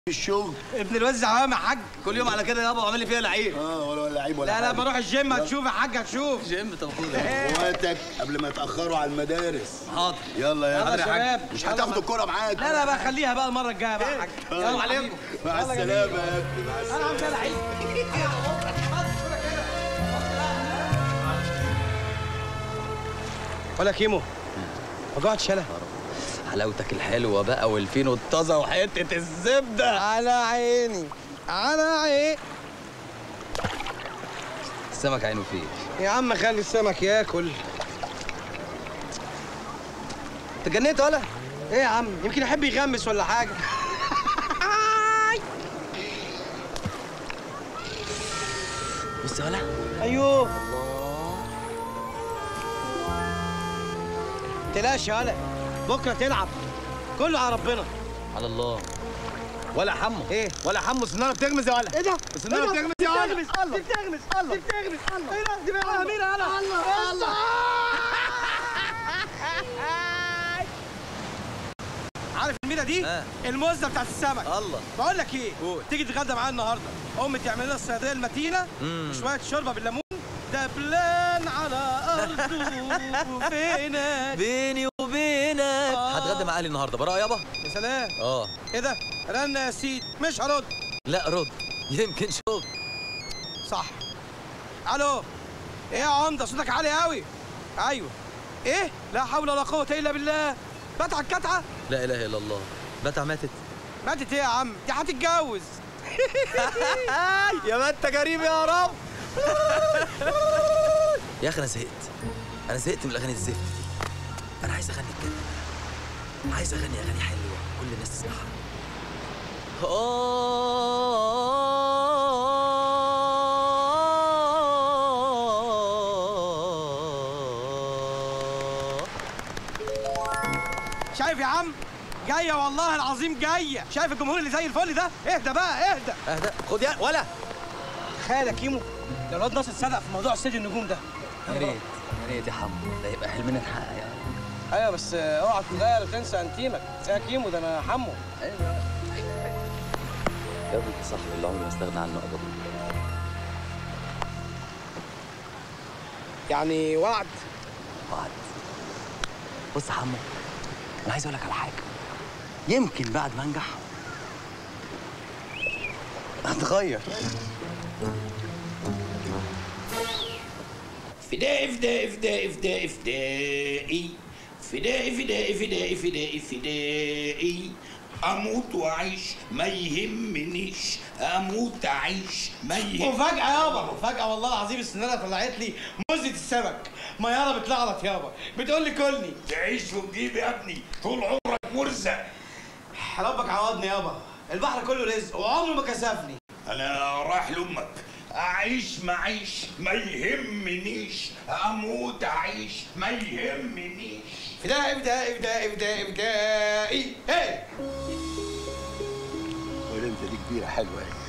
الشغل ابن الواد زعامه يا حاج كل يوم على كده يابا وعامل لي فيها لعيب اه ولا ولا لعيب ولا لا لا حاجة. بروح الجيم هتشوف يا حاج هتشوف جيم طب خد اخواتك قبل ما يتاخروا على المدارس حاضر يلا يلا يلا يا شباب مش يلا هتاخدوا بقى. الكوره معاك لا لا بقى خليها بقى المره الجايه بقى يا حاج يلا عليكم مع يلا السلامه جميل. يا ابني مع انا السلامه عامل فيها لعيب ولا كيمو ما جوعتش يالا حلاوتك الحلوه بقى والفينو الطازه وحته الزبده على عيني على عيني السمك عينه فيه يا عم خلي السمك ياكل انت جنيت ولا ايه يا عم يمكن يحب يغمس ولا حاجه بص يا ولا ايوه تلاش يا ولا بكره تلعب كله على ربنا على الله ولا حمو ايه ولا حمو سنانه بتغمز يا ولا ايه ده؟ سنانه بتغمز يا ولا بتغمس الله بتغمس الله بتغمس الله ايه ده؟ دي بقى اميره انا الله الله عارف الميره دي؟ آه. الموزه بتاعت السمك الله بقول لك ايه؟ قول. تيجي تتغدى معايا النهارده امي تعمل لنا الصياديه المتينه مم. وشويه شوربه بالليمون دبلان على ارضه فينك بيني وبينك آه. هتغدى مع اهلي النهارده براءه يابا يا سلام اه ايه ده؟ رن يا سيد مش هرد لا رد يمكن شغل صح الو ايه يا عمده صوتك عالي قوي ايوه ايه لا حول ولا قوه الا بالله بتع الكتعه لا اله الا الله بتع ماتت ماتت ايه يا عم دي هتتجوز يا ما انت غريب يا رب يا اخي انا زهقت انا زهقت من الاغاني الزفت دي انا عايز اغني بجد عايز اغني اغاني حلوه كل الناس تسمعها آه. شايف يا عم جايه والله العظيم جايه شايف الجمهور اللي زي الفل ده اهدى بقى اهدى اهدى خد يا ولا تخيل يا كيمو لو الواد ناصر صدق في موضوع استديو النجوم ده يا ريت يا ريت يا حمو ده يبقى حلمنا نحقق يعني ايوه بس اوعى تغير وتنسى انتيمك يا كيمو ده انا حمو يا ابني انت صاحبي اللي عمري ما استغنى عنه ابدا يعني وعد وعد بص يا حمو انا عايز اقول لك على حاجه يمكن بعد ما انجح هتغير فدائي فدائي فدائي فدائي فدائي فدائي فدائي فدائي فدائي فدائي اموت واعيش ما يهمنيش اموت اعيش ما يهمنيش وفجأة يابا وفجأة والله العظيم السنانة طلعت لي مزة السمك ميارة بتلعلط يابا بتقول لي كلني تعيش وتجيب يا ابني طول عمرك مرزق ربك عوضني يابا البحر كله رزق وعمره ما كسفني انا رايح لامك اعيش ما اعيش ما يهمنيش اموت اعيش ما يهمنيش فدائي فدائي فدائي فدائي فدائي هي ولا انت دي كبيره حلوه اهي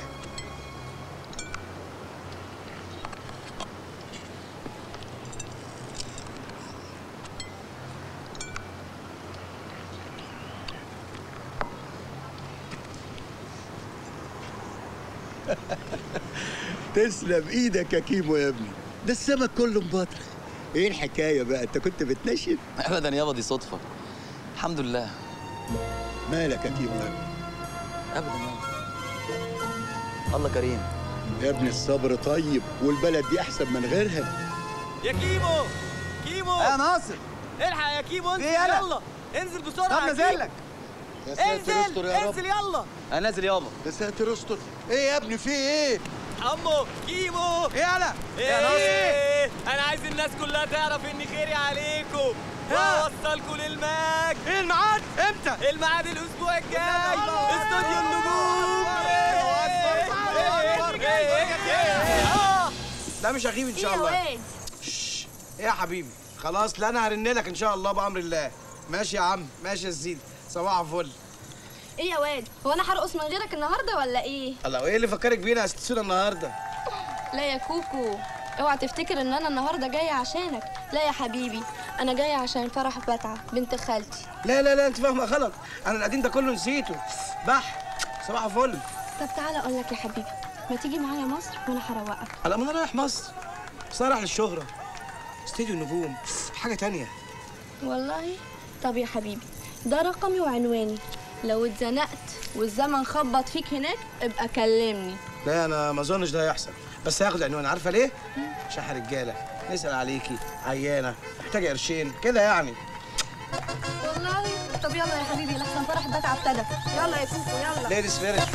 تسلم ايدك يا كيمو يا ابني ده السمك كله مبطرخ ايه الحكايه بقى انت كنت بتنشف ابدا يابا دي صدفه الحمد لله مالك يا كيمو يا ابني ابدا يابا الله كريم يا ابني الصبر طيب والبلد دي احسن من غيرها يا كيمو كيمو يا ناصر الحق يا كيمو انزل في يلا. يلا انزل بسرعه طب يا نازل كيمو. لك يا ساتر انزل استر يا رب انزل يلا انا نازل يابا يا ساتر استر ايه يا ابني في ايه عمو كيمو ايه يالا يا ناصر انا عايز الناس كلها تعرف اني خيري عليكم ها. واوصلكم للمجد ايه الميعاد امتى الميعاد الاسبوع الجاي استوديو النجوم آه. لا مش هغيب ان شاء يا الله واد ايه يا حبيبي خلاص لا انا هرن لك ان شاء الله بامر الله ماشي يا عم ماشي يا سيدي صباح الفل ايه يا واد هو انا هرقص من غيرك النهارده ولا ايه الله وايه اللي فكرك بينا يا ست سودا النهارده لا يا كوكو اوعى تفتكر ان انا النهارده جايه عشانك لا يا حبيبي انا جايه عشان فرح بتعه بنت خالتي لا لا لا انت فاهمه غلط انا القديم ده كله نسيته بح صباح الفل طب تعالى اقول لك يا حبيبي ما تيجي معايا مصر وانا هروقك على ما انا رايح مصر بس انا رايح للشهرة استديو النجوم حاجة تانية والله طب يا حبيبي ده رقمي وعنواني لو اتزنقت والزمن خبط فيك هناك ابقى كلمني لا انا ما اظنش ده هيحصل بس هاخد عنوان عارفة ليه؟ عشان احنا رجالة نسأل عليكي عيانة محتاجة قرشين كده يعني والله طب يلا يا حبيبي لحسن فرح الدفعه ابتدى يلا يا كوكو يلا ليديز فيرست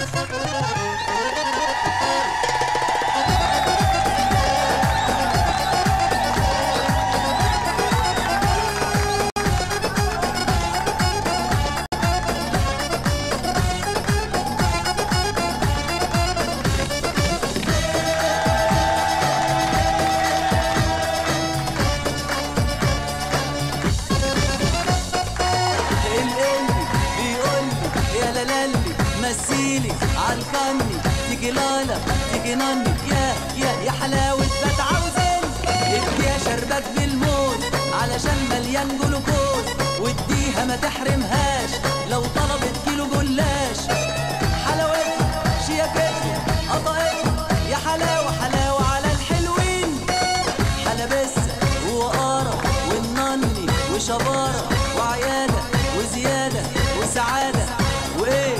القلبي بيقولي يا لالي مثيلي عالفني تيجي لالا تيجي نني يا يا يا حلاوة بات عاوزين ادي يا شربات بالموز علشان مليان جلوكوز واديها ما تحرمهاش لو طلبت كيلو جلاش حلاوتها شياكتها قطعتها يا حلاوة حلاوة على الحلوين حلبسة وقارة والنني وشبارة وعيادة وزيادة وسعادة وإيه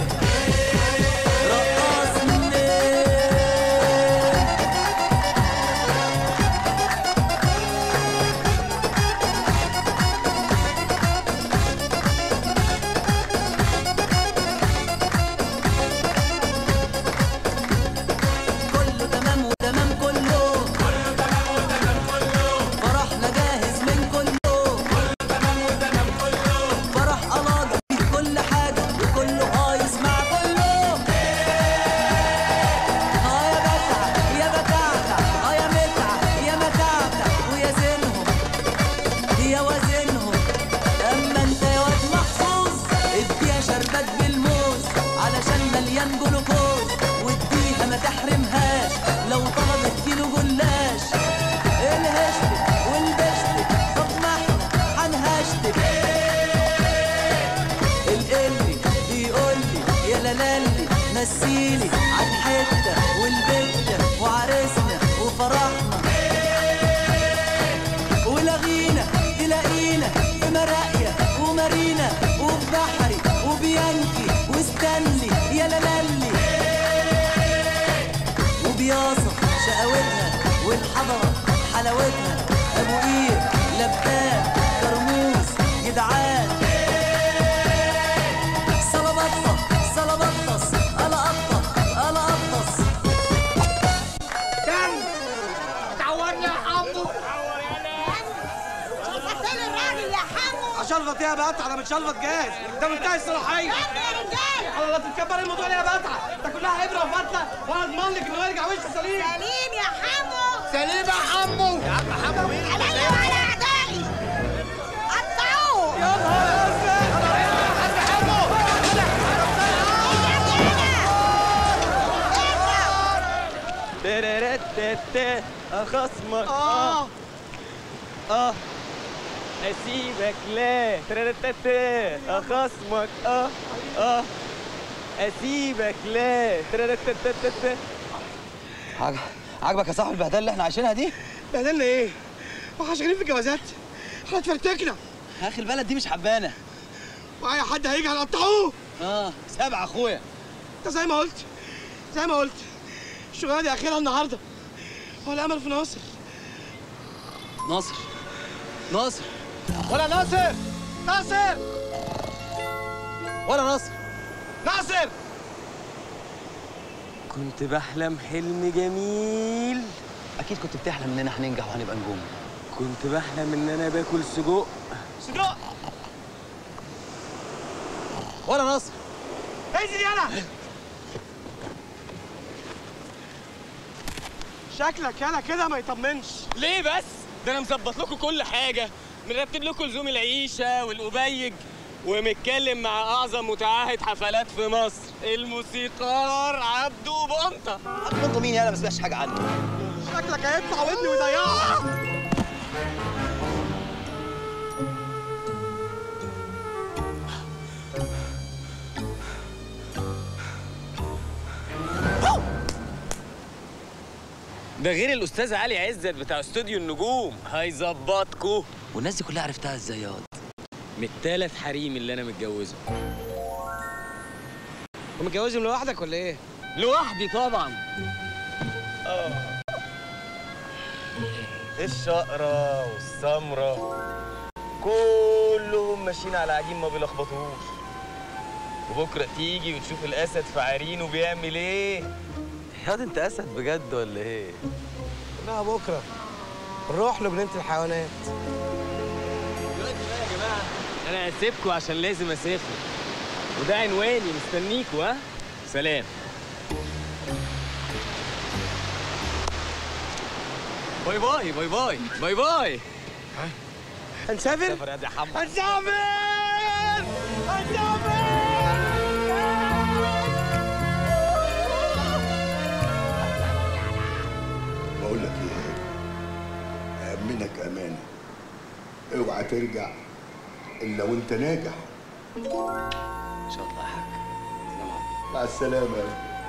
رقصني كله تمام وتمام كله كله تمام وتمام كله فرحنا جاهز من كله كله تمام وتمام كله فرح قلاجة فيه كل حاجة وكله قايس مع كله اه يا بتع يا بتعتع اه يا متع يا متعتع ويا زينهم يا وزنهم اما انت يا واد محظوظ اديها شربات بالموز علشان مليان جلوكوز واديها ما تحرمهاش لو طلبت كيلو جلاش الهشتك والبشتك طب ما احنا هنهشتك القلي بيقولي يا لالي مثيلي عن حته والبته وعرسنا وفرحنا ولغينا تلاقينا في مراقية ومارينا وفي بحري وبيانكي وستانلي يا لالي وبياصة شقاوتها والحضرة حلاوتها أبو قير لبان كرموز جدعان صلبطة صلبطس ألا قطة ألا قطس فين الراجل يا حمو اشلفط يا بقى انا متشلفط جاهز ده منتهي الصلاحية يا رجال الله تتكبر الموضوع ليه يا بتعة ده كلها ابره وفتله وانا اضمن لك انه يرجع وشه سليم سليم يا حمو سليم يا حمو يا عم حمو مين عليا وعلى اعدائي قطعوه يا نهار ازرق ترتت خصمك اه اه اسيبك لا ترتت خصمك اه اه اسيبك لا ترتت عجب عجبك يا صاحبي البهدله اللي احنا عايشينها دي؟ بهدلنا ايه؟ واحنا شغالين في الجوازات احنا اتفرتكنا يا اخي البلد دي مش حبانه واي حد هيجي هنقطعوه اه سبعه اخويا انت زي ما قلت زي ما قلت الشغلانه دي اخرها النهارده هو الامل في ناصر ناصر ناصر ولا ناصر ناصر ولا ناصر ناصر كنت بحلم حلم جميل اكيد كنت بتحلم اننا هننجح وهنبقى نجوم كنت بحلم ان انا باكل سجق سجق ولا ناصر انزل يلا شكلك يالا كده ما يطمنش ليه بس ده انا مظبط لكم كل حاجه مرتب لكم لزوم العيشه والقبيج ومتكلم مع اعظم متعهد حفلات في مصر الموسيقار عبده بنطه عبد مين يالا ما سمعتش حاجه عنه شكلك هيطلع ودني ويضيعها ده غير الاستاذ علي عزت بتاع استوديو النجوم هيظبطكوا والناس دي كلها عرفتها ازاي ياض من الثلاث حريم اللي انا متجوزه ومتجوزهم لوحدك ولا ايه؟ لوحدي طبعا الشقرة والسمرة كلهم ماشيين على عجين ما بيلخبطوش وبكرة تيجي وتشوف الأسد في عرينه بيعمل إيه ياض انت اسد بجد ولا ايه لا بكره نروح له جنينه الحيوانات دلوقتي بقى يا جماعة أنا هسيبكوا عشان لازم أسافر وده عنواني مستنيكوا ها سلام باي باي باي باي باي باي هنسافر؟ سافر يا دي حمد هنسافر هنسافر بقول لك ايه أأمنك أمانة اوعى ترجع إلا وأنت ناجح ان شاء الله يا حاج مع السلامة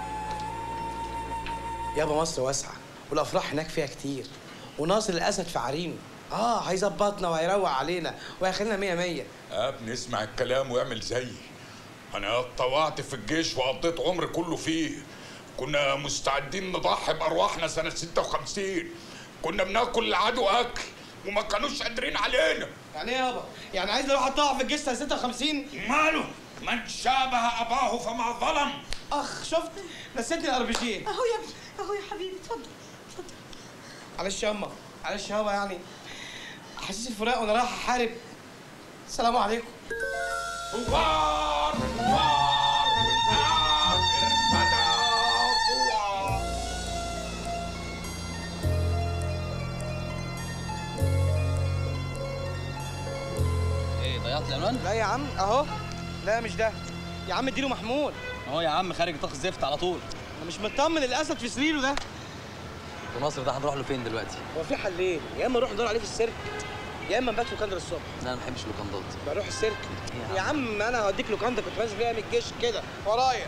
يابا مصر واسعه والافراح هناك فيها كتير وناصر الاسد في عرينه اه هيظبطنا وهيروق علينا وهيخلينا مية مية يا ابني اسمع الكلام واعمل زيي انا اتطوعت في الجيش وقضيت عمري كله فيه كنا مستعدين نضحي بارواحنا سنه 56 كنا بناكل العدو اكل وما كانوش قادرين علينا يعني ايه يابا؟ يعني عايز اروح اتطوع في الجيش سنه 56 ماله من شابه اباه فما ظلم اخ شفت نسيتني الاربجين اهو يا ابني اهو يا حبيبي اتفضل معلش ياما معلش يابا يعني حسيت الفراق وانا رايح احارب السلام عليكم ثوار ثوار والاخر بدا ثوار ايه ضيعت العنوان لا يا عم اهو لا مش ده يا عم اديله محمول اهو يا عم خارج طخ زفت على طول انا مش مطمن الاسد في سريره ده وناصر ده هنروح له فين دلوقتي هو في حلين يا اما نروح ندور عليه في السيرك يا اما نبات في لوكاندا الصبح لا انا ما بحبش اللوكندات بروح السيرك يا يا عم انا هوديك لوكاندا كنت نازل فيها من الجيش كده ورايا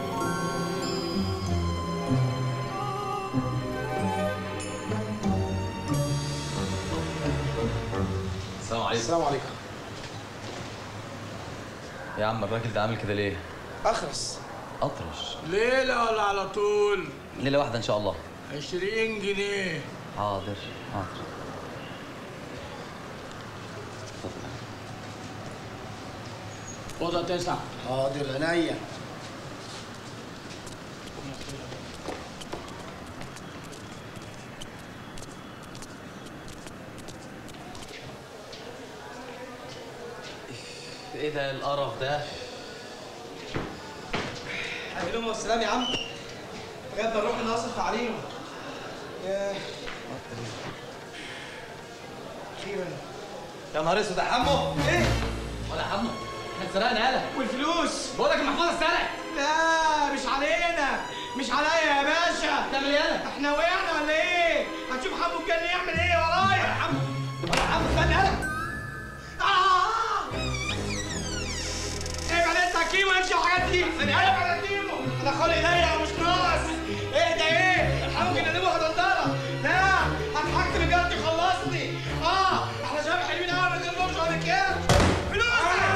السلام عليكم السلام عليكم يا عم الراجل ده عامل كده ليه اخرس اطرش ليله ولا على طول ليله واحده ان شاء الله 20 جنيه حاضر حاضر اتفضل. اوضه تسعه حاضر عينيا ايه ده القرف ده اهلهم والسلام يا عم بجد نروح ناصر في عليهم ياه اخيرا يا نهار اسود يا حمو ايه ولا حمو احنا اتسرقنا يالا والفلوس بقول لك المحفظه اتسرقت لا مش علينا مش عليا يا باشا تعمل ايه يالا احنا وقعنا ولا ايه هنشوف حمو كان يعمل ايه ورايا يا حمو ولا حمو استنى يالا آه! ايه عليك تحكيم وامشي الحاجات دي انا عارف على تيمو انا خلقي ضيق ومش ناقص ايه ده ايه الحمو كان نجيبه هدندره لا هتحكم جارتي خلصني اه احنا شباب حلوين قوي ما نقدرش على كام فلوس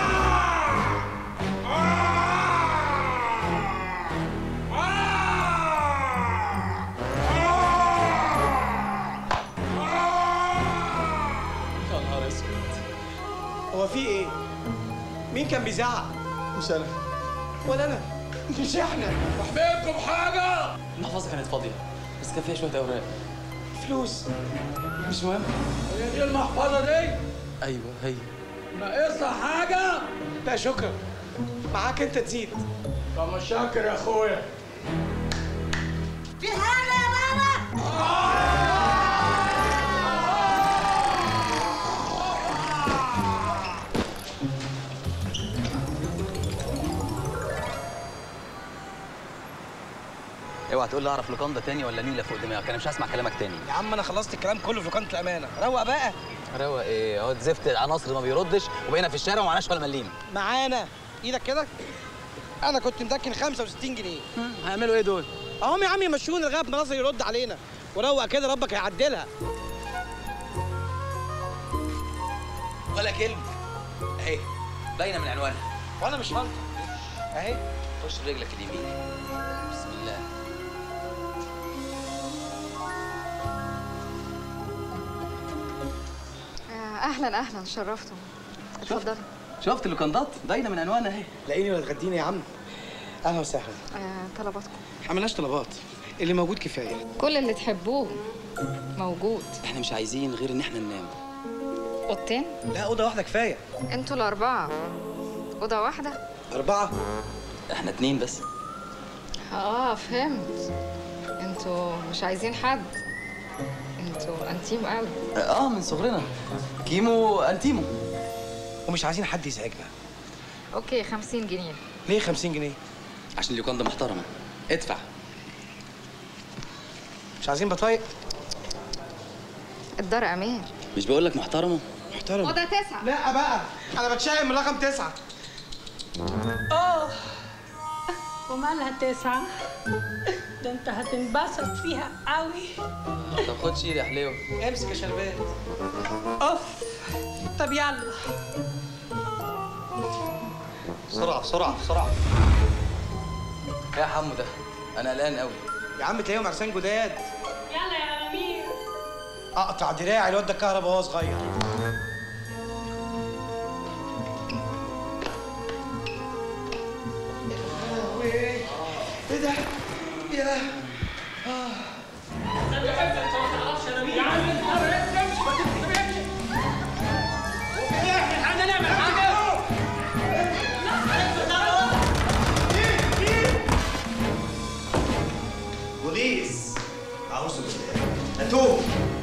يا نهار اسود هو في ايه مين كان بيزعق مش انا ولا انا مش احنا احبابكم حاجه المحفظه كانت فاضيه بس كان فيها شويه اوراق فلوس مش مهم هي دي المحفظه دي ايوه هي ناقصها حاجه لا شكرا معاك انت تزيد طب مش شاكر يا اخويا في حاجه يا بابا اوعى تقول لي اعرف لوكاندا تاني ولا نيله فوق دماغك انا مش هسمع كلامك تاني يا عم انا خلصت الكلام كله في لوكانة الامانه روق بقى روق ايه اهو زفت العناصر ما بيردش وبقينا في الشارع ومعناش ولا مليم معانا ايدك كده انا كنت مدكن 65 جنيه هيعملوا ايه دول اهم يا عم يمشونا لغايه ما ناصر يرد علينا وروق كده ربك هيعدلها ولا كلمه اهي باينه من عنوانها وانا مش غلطان اهي خش برجلك اليمين بسم الله اهلا اهلا شرفتم اتفضلوا شفت اللوكندات باينه من عنوانها اهي لاقيني ولا تغديني يا عم اهلا وسهلا آه، طلباتكم ما عملناش طلبات اللي موجود كفايه كل اللي تحبوه موجود احنا مش عايزين غير ان احنا ننام اوضتين لا اوضه واحده كفايه انتوا الاربعه اوضه واحده اربعه احنا اتنين بس اه فهمت انتوا مش عايزين حد انتوا انتيم قوي اه من صغرنا كيمو انتيمو ومش عايزين حد يزعجنا اوكي خمسين جنيه ليه 50 جنيه عشان اللوكاندا محترمه ادفع مش عايزين بطايق الدار امان مش بقول لك محترمه محترم اوضه تسعه لا بقى انا بتشائم من رقم تسعة اه ومالها تسعة ده انت هتنبسط فيها قوي طب خد شيل يا حليوه امسك يا شربات اوف طب يلا بسرعه بسرعه بسرعه إيه يا حمو ده انا قلقان قوي يا عم تلاقيهم عرسان جداد يلا يا امير اقطع دراعي الواد ده كهربا وهو صغير ايه ده؟ يا بوليس اعوذ بالله اتوب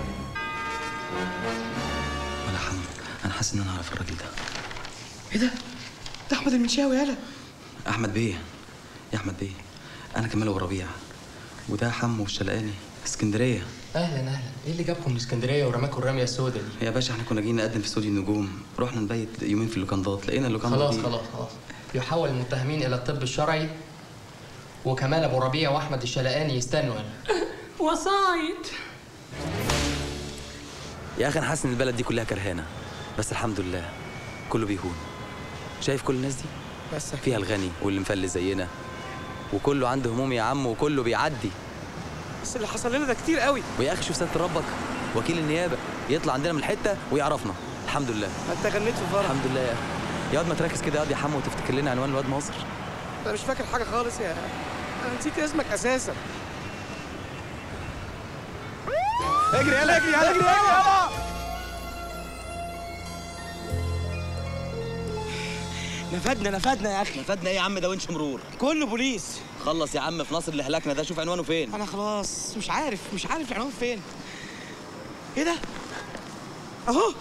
ولا حمو انا حاسس ان انا اعرف الراجل ده ايه ده؟ ده احمد المنشاوي يالا احمد بيه يا احمد بيه انا كمال ابو ربيع وده حمو الشلقاني اسكندريه اهلا اهلا ايه اللي جابكم من اسكندريه ورماكم الرميه السوداء دي يا باشا احنا كنا جايين نقدم في استوديو النجوم رحنا نبيت يومين في اللوكندات لقينا اللوكاندا خلاص دي- خلاص خلاص يحول المتهمين الى الطب الشرعي وكمال ابو ربيع واحمد الشلقاني يستنوا هنا وصايد يا اخي انا حاسس ان البلد دي كلها كرهانه بس الحمد لله كله بيهون شايف كل الناس دي بس فيها الغني واللي مفلس زينا وكله عنده هموم يا عم وكله بيعدي بس اللي حصل لنا ده كتير قوي ويا اخي شوف سياده ربك وكيل النيابه يطلع عندنا من الحته ويعرفنا الحمد لله انت غنيت في فرح الحمد لله يا اخي يا واد ما تركز كده يا واد يا حمو وتفتكر لنا عنوان الواد ناصر انا مش فاكر حاجه خالص يا انا نسيت اسمك اساسا اجري يلا اجري يلا اجري اجري يلا نفدنا نفدنا يا اخي نفدنا ايه يا عم ده ونش مرور كله بوليس خلص يا عم في ناصر اللي هلكنا ده شوف عنوانه فين انا خلاص مش عارف مش عارف العنوان فين ايه ده اهو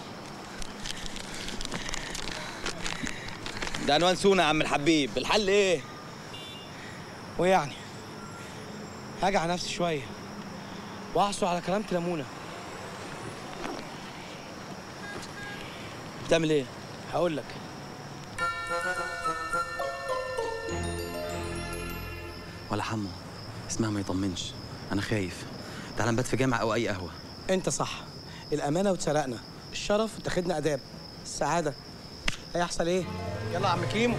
ده عنوان سونا يا عم الحبيب الحل ايه ويعني هاجي على نفسي شويه واحصل على كلامة لمونه بتعمل ايه هقول لك ولا حمو اسمها ما يطمنش انا خايف تعال نبات في جامع او اي قهوه انت صح الامانه واتسرقنا الشرف وتاخدنا اداب السعاده هيحصل ايه يلا يا عم كيمو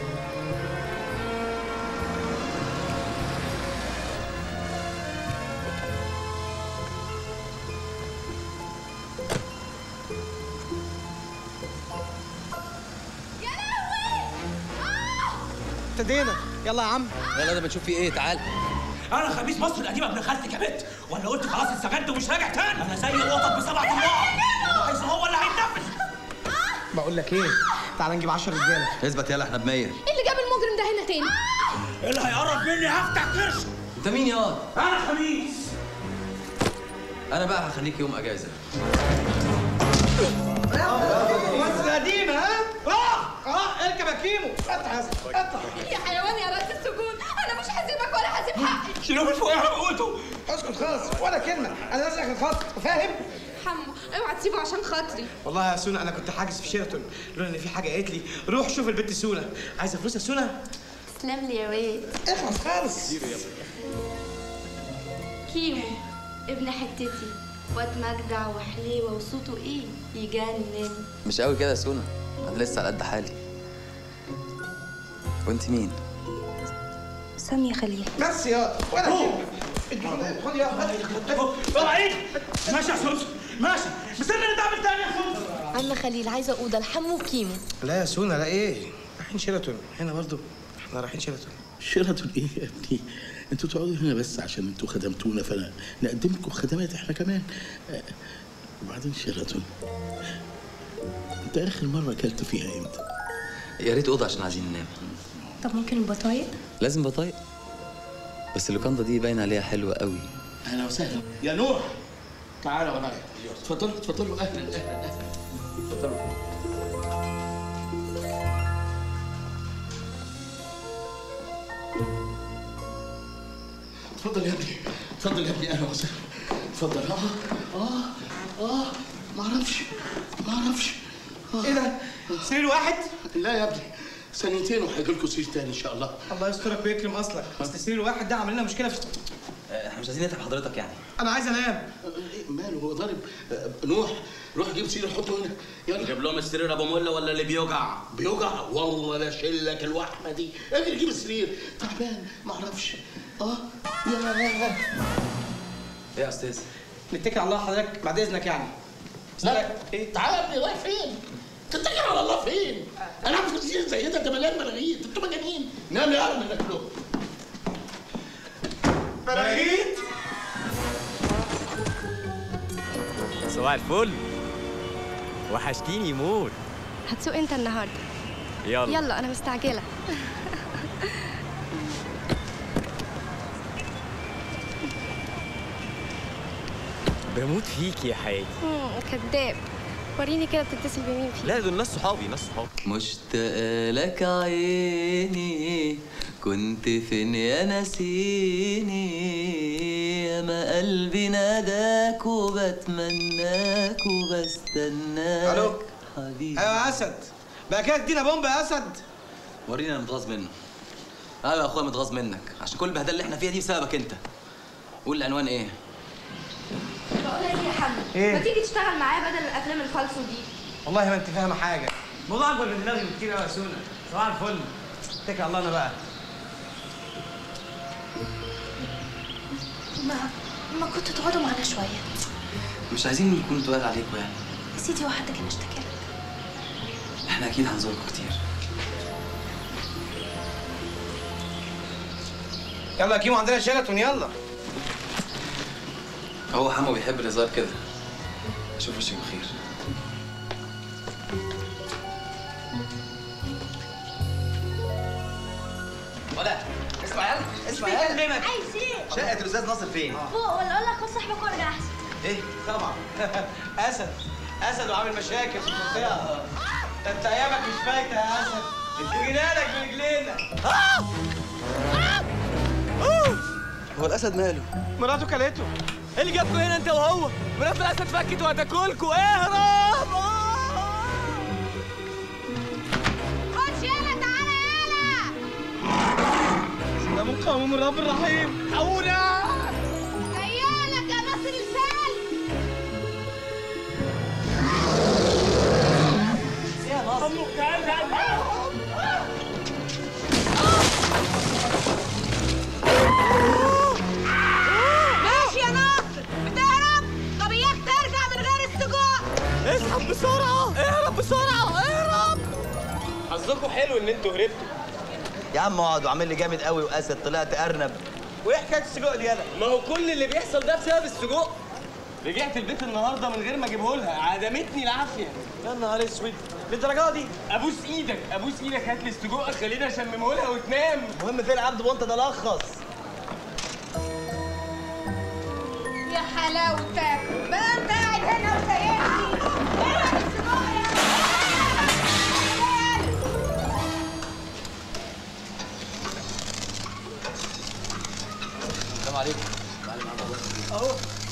ابتدينا يلا يا عم يلا ده بتشوف فيه ايه تعال انا خميس مصر القديمه ابن خالتك يا بنت ولا قلت خلاص اتسجنت ومش راجع تاني انا زي القطط بسبع طلاب عايز هو اللي هيتنفذ بقول لك ايه تعال نجيب 10 رجاله اثبت يلا احنا بمية ايه اللي جاب المجرم ده هنا تاني اللي هيقرب مني هفتح كرشه انت مين يا واد؟ انا خميس انا بقى هخليك يوم اجازه مصر قديمه ها اه اه اركب يا كيمو اطلع يا اسطى اطلع يا حيوان يا رد السجون انا مش هسيبك ولا هسيب حقي شيلوا من فوقها بقوته اسكت خالص ولا كلمه انا لازم الخط فاهم حمو اوعى تسيبه عشان خاطري والله يا سونا انا كنت حاجز في شيراتون لولا ان في حاجه قالت لي روح شوف البنت سونا عايزه فلوس يا سونا تسلم لي يا واد اخلص خالص كيمو ابن حتتي واد مجدع وحليوه وصوته ايه يجنن مش قوي كده يا سونا انا لسه على قد حالي وانت مين سامية خليل بس يا ولا خد يا خد طلع عيد ماشي يا سوسو ماشي مستني نتعامل تاني يا سوسو عم خليل عايزه اوضه لحمو وكيمو لا يا سونا لا ايه رايحين شيراتون هنا برضو احنا رايحين شيراتون شيراتون ايه يا ابني انتوا تقعدوا هنا بس عشان انتوا خدمتونا فانا نقدم لكم خدمات احنا كمان آه، وبعدين شيراتون انت اخر مره اكلت فيها امتى يا ريت اوضه عشان عايزين ننام طب ممكن البطايق لازم بطايق بس اللوكاندا دي باين عليها حلوه قوي اهلا وسهلا يا نوح تعالى ورايا اتفضلوا اتفضلوا اهلا اهلا اهلا اتفضلوا اتفضل يا ابني اتفضل يا ابني اهلا وسهلا اتفضل اه اه اه ما اعرفش ما اعرفش ايه ده؟ سرير واحد؟ لا يا ابني ثانيتين وهيجي لكم سرير تاني ان شاء الله الله يسترك ويكرم اصلك اصل سرير واحد ده عامل لنا مشكله في احنا مش عايزين نتعب حضرتك يعني انا عايز انام إيه ماله هو ضارب آه، نوح روح جيب سرير حطه هنا يلا جيب لهم السرير ابو مله ولا اللي بيوجع بيوجع والله لا شلك الوحمه دي اجري جيب السرير تعبان ما اعرفش اه يا ايه يا استاذ نتكل على الله حضرتك بعد اذنك يعني لا ايه تعالى يا ابني رايح فين تتكل على الله فين انا عارف كتير زي ده ده مليان ملاغيت انتوا مجانين نام يا من اكلهم براغيث صباح الفل وحشتيني موت هتسوق انت النهارده يلا يلا انا مستعجله بموت فيك يا حياتي مم، كداب وريني كده بتتصل بمين فيه لا دول ناس صحابي ناس صحابي مشتاقة لك عيني كنت فين يا نسيني يا ما قلبي ناداك وبتمناك وبستناك ألو؟ حبيبي ايوه يا اسد بقى كده ادينا بومب يا اسد وريني انا متغاظ منه ايوه يا اخويا متغاظ منك عشان كل البهدله اللي احنا فيها دي بسببك انت قول العنوان ايه بقول لك ايه يا حمد إيه؟ ما تيجي تشتغل معايا بدل الافلام الفالصو دي والله ما انت فاهمه حاجه الموضوع اكبر من دماغي بكتير قوي يا سونا صباح الفل اتكل على الله انا بقى ما ما كنت تقعدوا معانا شويه مش عايزين نكون تقال عليكم يعني يا سيدي واحد كان اشتكى لك احنا اكيد هنزوركم كتير يلا يا كيمو عندنا شيراتون يلا هو حمو بيحب الهزار كده اشوف وشك بخير ولا اسمع يلا اسمع يلا عايز ايه شقة الأستاذ ناصر فين؟ فوق ولا اقول لك خد صاحبك وارجع احسن إيه؟ طبعا اسد اسد وعامل مشاكل في المنطقه ده انت ايامك مش فايته يا اسد جينا لك برجلينا هو الاسد ماله مراته كلته ايه اللي جابكوا هنا انت وهو مرات الاسد فكت وهتاكلكوا اهرب خش يلا تعالى يلا ده مقاوم الرب الرحيم حونا جايالك يا ناصر الفال يا ناصر ماشي يا ناصر بتهرب طب اياك ترجع من غير السجون اسحب بسرعه اهرب بسرعه اهرب حظكم حلو ان انتوا هربتوا يا عم اقعد وعامل لي جامد قوي وأسد طلعت أرنب وايه حكايه السجق دي يلا ما هو كل اللي بيحصل ده بسبب السجق رجعت البيت النهارده من غير ما اجيبه لها عدمتني العافيه يا نهار اسود للدرجه دي ابوس ايدك ابوس ايدك هات لي السجق خليني اشممه لها وتنام المهم فين عبد وانت ده لخص يا حلاوتك بقى انت قاعد هنا وسايبني اهرب السجق يا السلام عليكم اهو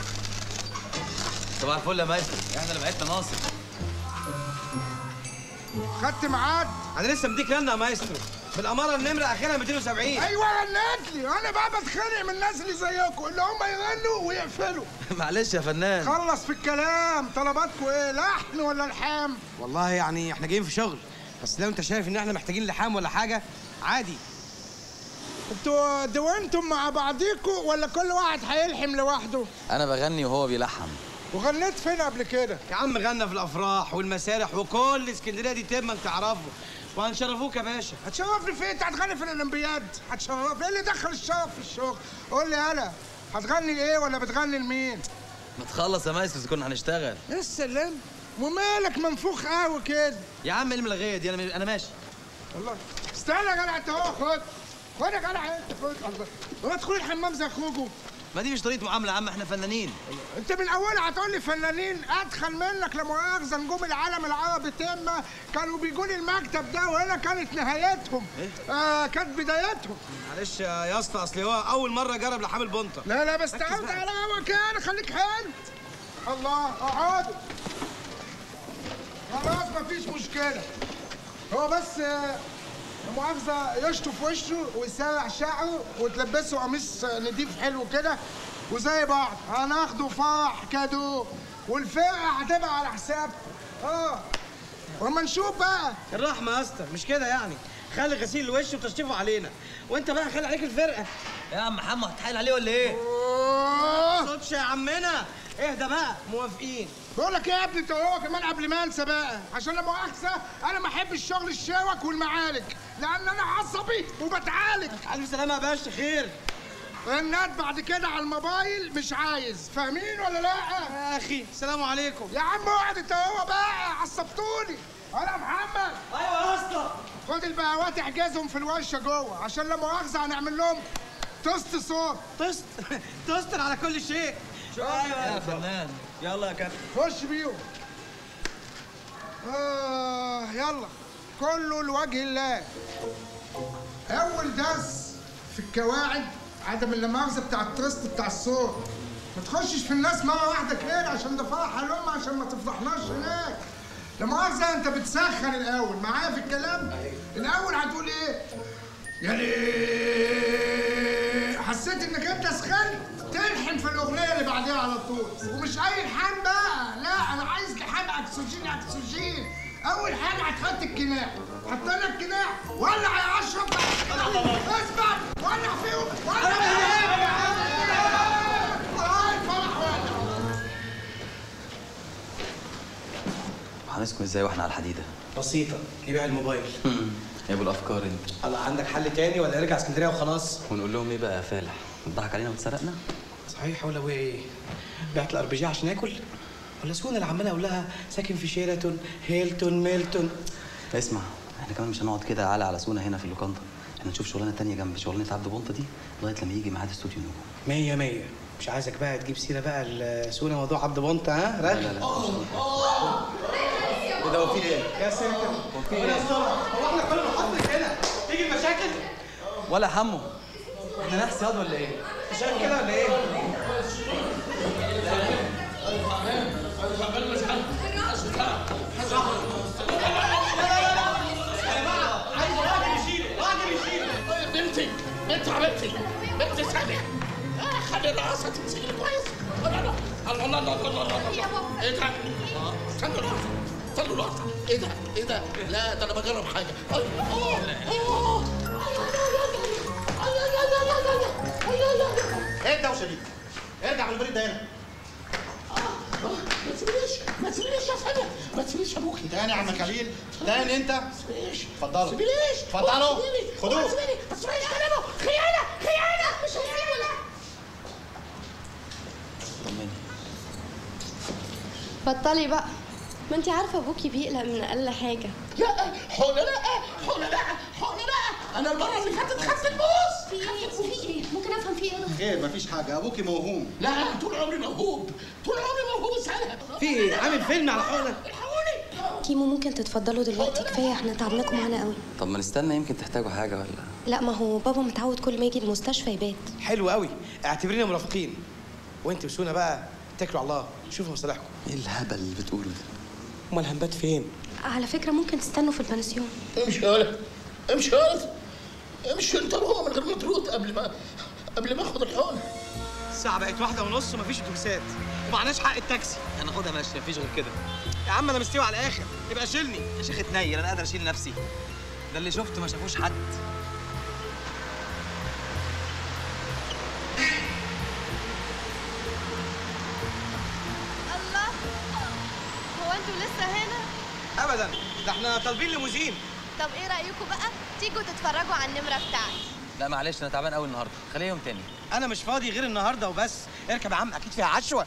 صباح الفل يا مايسترو احنا اللي بعتنا ناصر خدت ميعاد انا لسه مديك رنه يا مايسترو بالاماره النمره اخرها 270 ايوه غنت لي انا بقى بتخانق من الناس اللي زيكم اللي هم يغنوا ويقفلوا معلش يا فنان خلص في الكلام طلباتكم ايه لحن ولا لحام والله يعني احنا جايين في شغل بس لو انت شايف ان احنا محتاجين لحام ولا حاجه عادي انتوا دونتم مع بعضيكوا ولا كل واحد هيلحم لوحده انا بغني وهو بيلحن وغنيت فين قبل كده يا عم غنى في الافراح والمسارح وكل اسكندريه دي تم تعرفه وهنشرفوك يا باشا هتشرفني فين انت هتغني في الاولمبياد هتشرفني ايه اللي دخل الشرف في الشغل قول لي يالا هتغني لايه ولا بتغني لمين ما تخلص يا مايسترو كنا هنشتغل ايه السلام ومالك منفوخ قوي كده يا عم ايه الملغيه دي انا انا ماشي والله استنى يا جدع انت اهو خد خد يا جدع انت خد الله هو تدخل الحمام زي اخوكوا ما دي مش طريقه معامله يا عم احنا فنانين انت من اولها هتقول لي فنانين ادخل منك لا مؤاخذه نجوم العالم العربي تامه كانوا بيجوا لي المكتب ده وهنا كانت نهايتهم آه كانت بدايتهم معلش يا اسطى اصل هو اول مره جرب لحام البنطه لا لا بس تعالى على مكان خليك حلو الله اقعدوا خلاص مفيش مشكله هو بس آه، لا مؤاخذه يشطف وشه ويسرح شعره وتلبسه قميص نضيف حلو كده وزي بعض هناخده فرح كادو والفرقه هتبقى على حسابكم اه واما نشوف بقى الرحمه يا اسطى مش كده يعني خلي غسيل الوش وتشطيفه علينا وانت بقى خلي عليك الفرقه يا عم محمد هتحايل عليه ولا ايه؟ أوه. صوتش يا عمنا اهدى بقى موافقين بقول لك ايه يا ابني انت هو كمان قبل ما انسى بقى عشان لا مؤاخذه انا ما احبش الشغل الشاوك والمعالج لان انا عصبي وبتعالج الف سلامه يا باشا خير النت بعد كده على الموبايل مش عايز فاهمين ولا لا يا اخي السلام عليكم يا عم اقعد انت هو بقى عصبتوني انا محمد ايوه يا اسطى خد البهوات احجزهم في الورشه جوه عشان لا مؤاخذه هنعمل لهم توست صوت توست توستر على كل شيء يا فنان يلا يا كابتن خش بيهم آه يلا كله لوجه الله اول درس في القواعد عدم اللمؤاخذه بتاع الترست بتاع الصوت ما تخشش في الناس مره واحده كده عشان ده فرح حلوم عشان ما تفضحناش هناك لا مؤاخذه انت بتسخن الاول معايا في الكلام الاول هتقول ايه يا ليه حسيت انك انت سخنت تلحن في الاغنيه اللي بعديها على طول ومش اي لحام بقى لا انا عايز لحام اكسجين اكسجين اول حاجه هتحط الكناع حط لنا الكناع ولع يا اشرف اثبت ولع فيهم ولع آه، الفرح ولع هنسكن ازاي واحنا على الحديده بسيطه نبيع الموبايل يا ابو الافكار انت الله عندك حل تاني ولا نرجع اسكندريه وخلاص ونقول لهم ايه بقى يا فالح ضحك علينا واتسرقنا صحيح ولا ايه بعت الار بي جي عشان اكل ولا سكون اللي عمال اقول لها ساكن في شيراتون هيلتون ميلتون اسمع احنا كمان مش هنقعد كده على على سونا هنا في اللوكاندا احنا نشوف شغلانه تانية جنب شغلانه عبد بونطه دي لغايه لما يجي ميعاد استوديو نجوم مية مية مش عايزك بقى تجيب سيرة بقى لسونا موضوع عبد بونتا ها لا رغي لا لا ايه ده هو في ايه؟ يا ساتر هو في ايه؟ هو احنا كل ما نحط هنا تيجي المشاكل؟ ولا حمو احنا نحس ياض ولا ايه؟ شايف كده ولا ايه؟ بنتي بنت حبيبتي بنت سامية آه، خلي راسها تمسك كويس الله الله الله الله الله الله الله ايه ده؟ آه، استنوا لحظة استنوا لحظة ايه ده؟ ايه ده؟ لا ده انا بجرب حاجة أي، أوه، أوه. ايه الدوشه دي؟ ارجع بالبريد ده هنا ما تسيبنيش ما تسيبنيش يا سامية ما تسيبنيش يا ابوكي تاني يا عم خليل تاني انت ما تسيبنيش اتفضلوا سيبنيش اتفضلوا خدوه ما تسيبنيش كلامه خيانة خيانة مش هسيبه لا طمني بطلي بقى ما انت عارفه ابوكي بيقلق من اقل حاجه لا حول لا حول لا حول لا انا المره اللي فاتت خدت البوس في ايه في ايه ممكن افهم في ايه خير مفيش حاجه ابوكي موهوم لا طول عمري موهوب طول عمري موهوب اسالها في ايه؟ عامل فيلم على حقنة كيمو ممكن تتفضلوا دلوقتي كفايه احنا تعبناكم معانا قوي طب ما نستنى يمكن تحتاجوا حاجه ولا لا ما هو بابا متعود كل ما يجي المستشفى يبات حلو قوي اعتبرينا مرافقين وانت وسونا بقى اتكلوا على الله شوفوا مصالحكم ايه الهبل اللي بتقوله ده امال هنبات فين؟ على فكره ممكن تستنوا في البنسيون امشي يا ولد امشي يا ولد امشي انت وهو من غير ما تروت قبل ما قبل ما اخد الحقن الساعة بقت واحدة ونص ومفيش اتوبيسات ومعناش حق التاكسي هناخدها ماشي مفيش غير كده يا عم انا مستوي على الاخر يبقى شيلني يا شيخ اتنيل انا قادر اشيل نفسي ده اللي شفته ما شافوش حد الله هو انتوا لسه هنا ابدا ده احنا طالبين ليموزين طب ايه رايكم بقى تيجوا تتفرجوا على النمره بتاعتي لا معلش انا تعبان قوي النهارده خليه يوم تاني انا مش فاضي غير النهارده وبس اركب يا عم اكيد فيها عشوه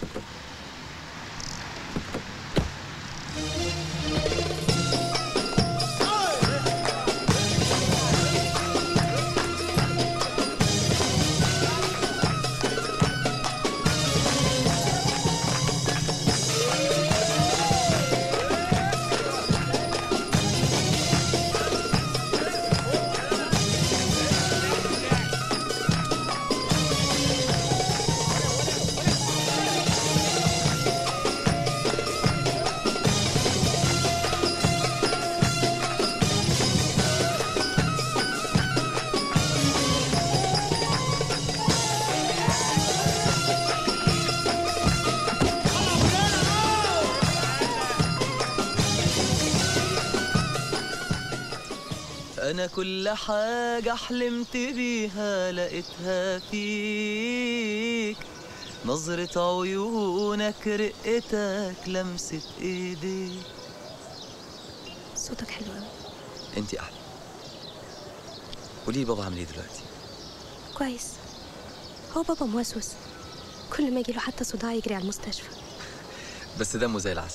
أنا كل حاجة حلمت بيها لقيتها فيك نظرة عيونك رقتك لمسة ايديك صوتك حلو قوي انت احلى قولي لي بابا عامل ايه دلوقتي كويس هو بابا موسوس كل ما يجيله حتى صداع يجري على المستشفى بس دمه زي العسل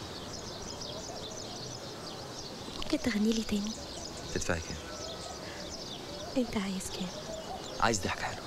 ممكن تغني لي تاني تدفعي كام انت عايز كام عايز ضحكه حلوه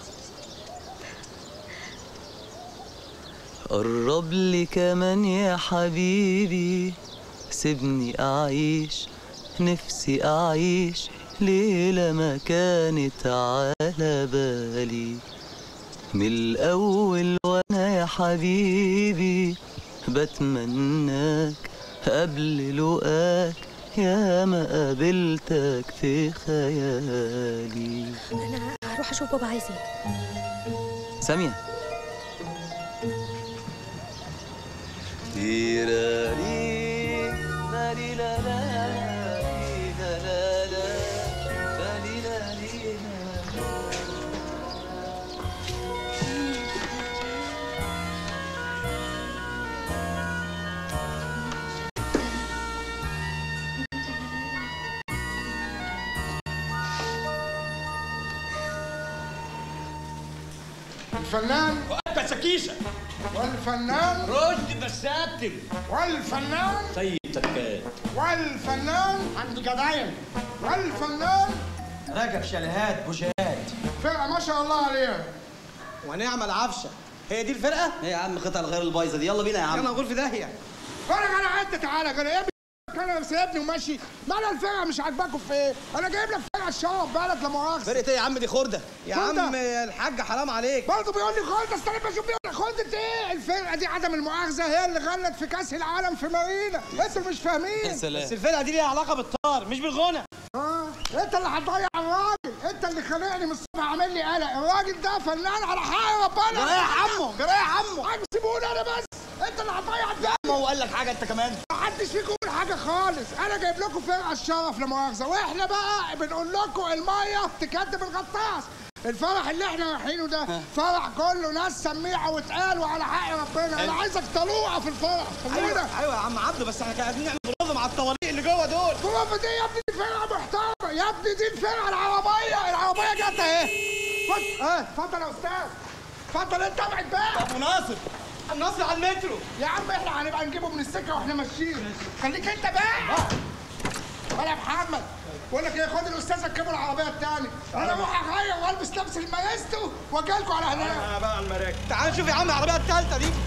قرب لي كمان يا حبيبي سيبني أعيش نفسي أعيش ليلة ما كانت على بالي من الأول وأنا يا حبيبي بتمناك قبل لقاك يا ما قابلتك في خيالي انا هروح اشوف بابا عايز ايه ساميه تيراري لالي لا لا لا لا لا لالي لا لي لا. الفنان وانت سكيشه والفنان رشد بساتم والفنان سيد سكان والفنان عند جدايم والفنان رجب شاليهات بوشات فرقة ما شاء الله عليها ونعمل عفشه هي دي الفرقه؟ ايه يا عم قطع الغير البايظه دي يلا بينا يا يلا عم نقول في داهيه فرق انا انت تعالى كده ايه انا سايبني وماشي ما انا الفرقه مش عاجباكم في ايه انا جايب لك فرقه الشرف بلد لا مؤاخذه فرقه ايه يا عم دي خرده يا خردة؟ عم الحاج حرام عليك برضه بيقول لي خالد استنى بشوف بيقول لي خالد ايه الفرقه دي عدم المؤاخذه هي اللي غنت في كاس العالم في مارينا انتوا مش فاهمين بس الفرقه دي ليها علاقه بالطار مش بالغنى اه انت اللي هتضيع الراجل انت اللي خانقني من الصبح عامل لي قلق الراجل ده فنان على حق ربنا جرايه عمو جرايه عمو عم سيبوني انا بس انت اللي هتضيع الدنيا ما هو قال لك حاجه انت كمان محدش فيكم يقول حاجه خالص انا جايب لكم فرقه الشرف لا مؤاخذه واحنا بقى بنقول لكم الميه تكدب الغطاس الفرح اللي احنا رايحينه ده فرح كله ناس سميعه وتقال وعلى حق ربنا انا عايزك طلوعه في الفرح خلينا ايوه ايوه يا عم عبده بس احنا كنا عايزين نعمل بروفه مع الطواليق اللي جوه دول بروفة دي يا ابني دي فرقه محترمه يا ابني دي الفرقه العربيه العربيه جت اهي خد اه اتفضل يا استاذ اتفضل انت ابعد بقى ابو ناصر الناصر على المترو يا عم احنا هنبقى نجيبه من السكه واحنا ماشيين خليك انت بقى ولا يا محمد بقول لك ايه خد الاستاذ ركبوا العربيه الثانيه انا اروح اغير والبس لبس المايسترو واجي لكم على هناك انا بقى المراكب تعال نشوف يا عم العربيه الثالثه دي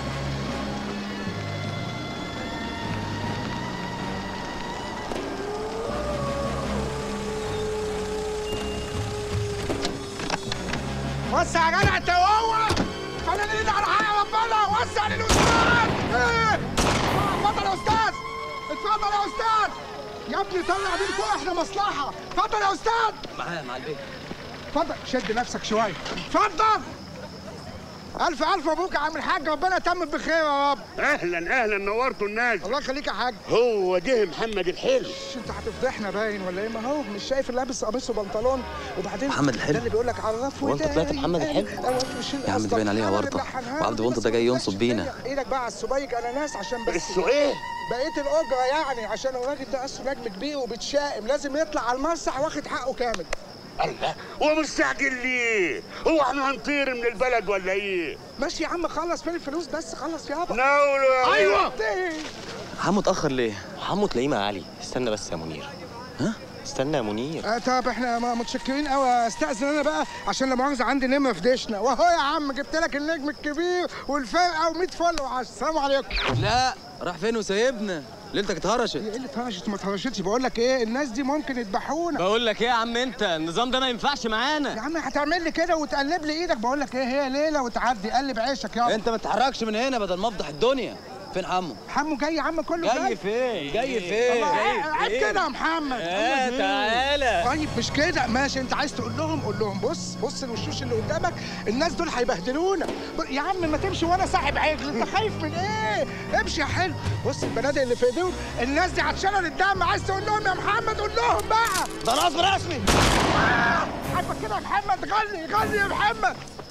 وسع يا جدع انت وهو خلينا ايد على حق ربنا وسع للاستاذ ايه اتفضل يا استاذ اتفضل يا استاذ يا ابني طلع دي فوق احنا مصلحه اتفضل يا استاذ معاه مع البيت اتفضل شد نفسك شويه اتفضل الف الف مبروك يا عم الحاج ربنا يتمم بخير يا رب اهلا اهلا نورتوا الناس الله يخليك يا حاج هو ده محمد الحلو مش انت هتفضحنا باين ولا ايه ما هو مش شايف اللي لابس قميص وبنطلون وبعدين محمد الحلو؟ ده اللي بيقول لك عرف هو انت طلعت محمد الحلو؟ يا عم دي باين عليها ورطه وعبد بنطه ده جاي ينصب بينا ايدك بقى على السبيك انا ناس عشان بس السؤال بقيت الاجره يعني عشان الراجل ده اصله نجم كبير وبتشائم لازم يطلع على المسرح واخد حقه كامل الله ومستعجل ليه؟ هو احنا هنطير من البلد ولا ايه؟ ماشي يا عم خلص فين الفلوس بس خلص يابا ناولوا ايوه حمو اتاخر ليه حمو تلاقيه مع علي استنى بس يا منير ها استنى يا منير آه طب احنا ما متشكرين قوي استاذن انا بقى عشان لا مؤاخذه عندي نمره في ديشنا وهو يا عم جبت لك النجم الكبير والفرقه و100 فل وعشرة السلام عليكم لا راح فين وسايبنا ليلتك اتهرشت ايه اللي اتهرشت ما اتهرشتش بقول لك ايه الناس دي ممكن يذبحونا بقول لك ايه يا عم انت النظام ده ما ينفعش معانا يا عم هتعمل لي كده وتقلب لي ايدك بقول لك ايه هي ليله وتعدي قلب عيشك يابا انت ما تتحركش من هنا بدل ما افضح الدنيا فين حمو حمو جاي يا عم كله جاي فين جاي فين عيب كده يا محمد آه، الله تعالى. يهديك. طيب مش كده ماشي انت عايز تقول لهم قول لهم بص بص الوشوش اللي قدامك الناس دول هيبهدلونا ب- يا عم ما تمشي وانا صاحب عجل انت خايف من ايه امشي يا حلو بص البنادق اللي في ايديهم الناس دي هتشرر الدم عايز تقول لهم يا محمد قول لهم بقى ده نصب رسمي حبك كده يا محمد غني غني يا محمد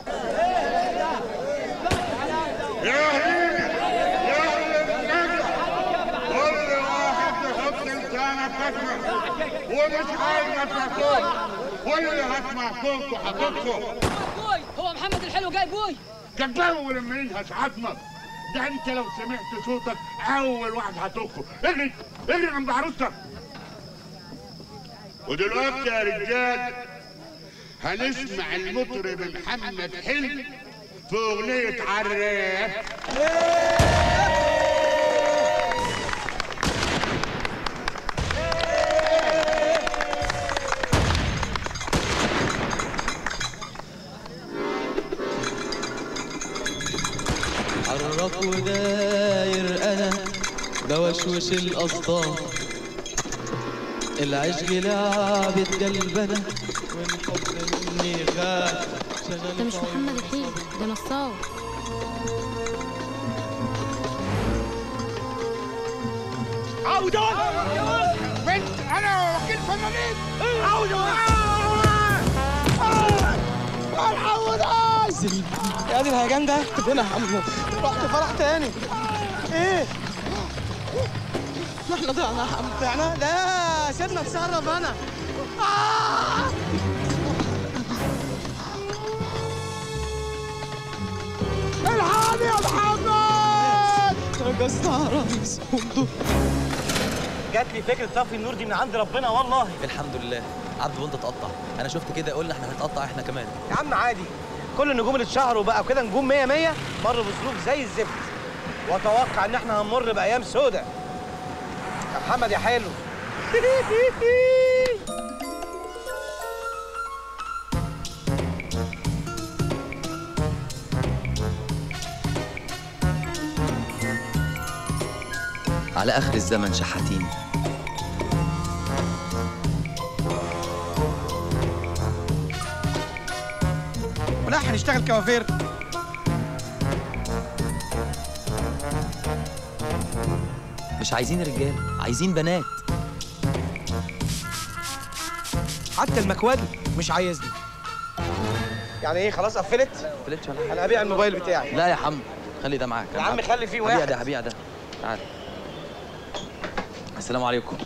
يا اهلين يا اهل النجا كل واحد يحط لسانه كتمه ومش عايز اسمعكم واللي هسمع صوته حاططكم بوي هو محمد الحلو جاي بوي كالجو لما ينهش عظمك ده انت لو سمعت صوتك اول واحد هتوقف اجري اجري عند عروستك ودلوقتي يا رجال هنسمع المطرب محمد حلمي في اغنيه عراف حرك وداير انا بوشوش الاصدار العشق لعبت قلبنا والحب مني غاب ده مش محمد الحلو ده نصاب عودة بنت انا وكيل فنانين عودة الحقوا ناس يا دي الهيجان ده فين يا حمو رحت فرح تاني ايه احنا ضعنا يا حمو ضعنا لا سيبنا اتصرف انا آه! الحقني يا محمد رجزت على رئيس جات لي فكره طفي النور دي من عند ربنا والله الحمد لله عبد بنطه اتقطع انا شفت كده قلنا احنا هنتقطع احنا كمان يا عم عادي كل النجوم اللي اتشهروا بقى وكده نجوم 100 100 مروا بظروف زي الزفت واتوقع ان احنا هنمر بايام سودة يا محمد يا حلو على اخر الزمن شحاتين ولا هنشتغل كوافير مش عايزين رجال عايزين بنات حتى المكواد مش عايزني يعني ايه خلاص قفلت؟ قفلتش ولا انا هبيع الموبايل بتاعي لا يا حم خلي ده معاك يا عم خلي فيه هبيع واحد. ده هبيع ده تعال السلام عليكم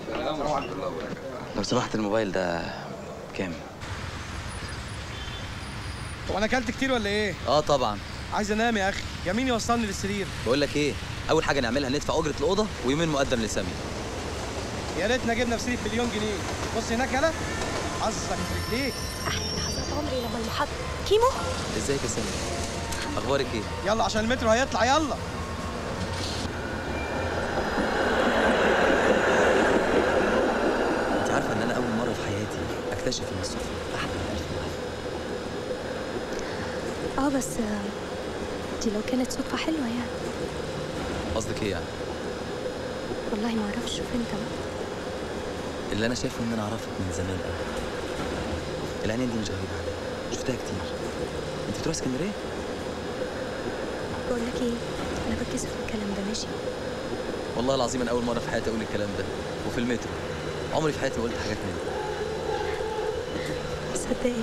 لو سمحت الموبايل ده كام؟ هو انا اكلت كتير ولا ايه اه طبعا عايز انام يا اخي يا مين يوصلني للسرير بقول لك ايه اول حاجه نعملها ندفع اجره الاوضه ويومين مقدم لسامي يا ريتنا جبنا في سرير مليون جنيه بص هناك يلا حظك في رجليك لحظات عمري لما المحط كيمو ازيك يا سامي اخبارك ايه يلا عشان المترو هيطلع يلا انت عارفه ان انا اول مره في حياتي اكتشف ان الصدفه احلى من الف مرة. اه بس آه، دي لو كانت صدفة حلوة يعني قصدك ايه يعني والله ما اعرفش شوف انت بقى اللي انا شايفه ان انا اعرفك من زمان قوي العينين دي مش غريبه عليا شفتها كتير انت بتروح اسكندريه بقول لك ايه انا بتكسف من الكلام ده ماشي والله العظيم انا اول مره في حياتي اقول الكلام ده وفي المترو عمري في حياتي ما قلت حاجات من دي صدقك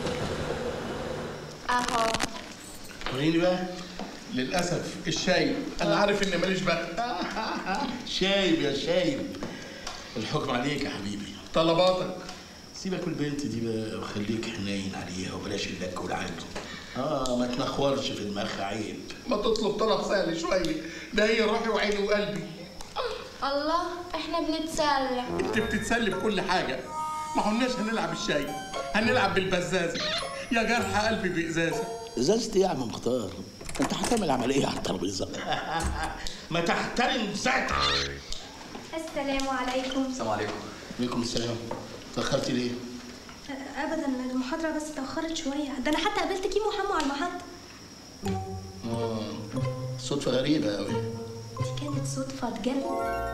اهو وريني بقى للاسف الشايب انا عارف اني ماليش بقى شايب يا شايب الحكم عليك يا حبيبي طلباتك سيبك من البنت دي بقى وخليك حنين عليها وبلاش اللك والعجل اه ما تنخورش في دماغها عيب ما تطلب طلب سهل شويه ده هي روحي وعيني وقلبي الله احنا بنتسلى انت بتتسلي بكل حاجه ما قلناش هنلعب الشاي هنلعب بالبزازه يا جرح قلبي بازازه ازازتي يا عم مختار انت هتعمل عمليه على الترابيزه ما تحترم ذاتك السلام عليكم السلام عليكم عليكم السلام تاخرتي ليه ابدا المحاضره بس اتاخرت شويه ده انا حتى قابلت كيمو وحمو على المحطه اه صدفه غريبه قوي دي كانت صدفه بجد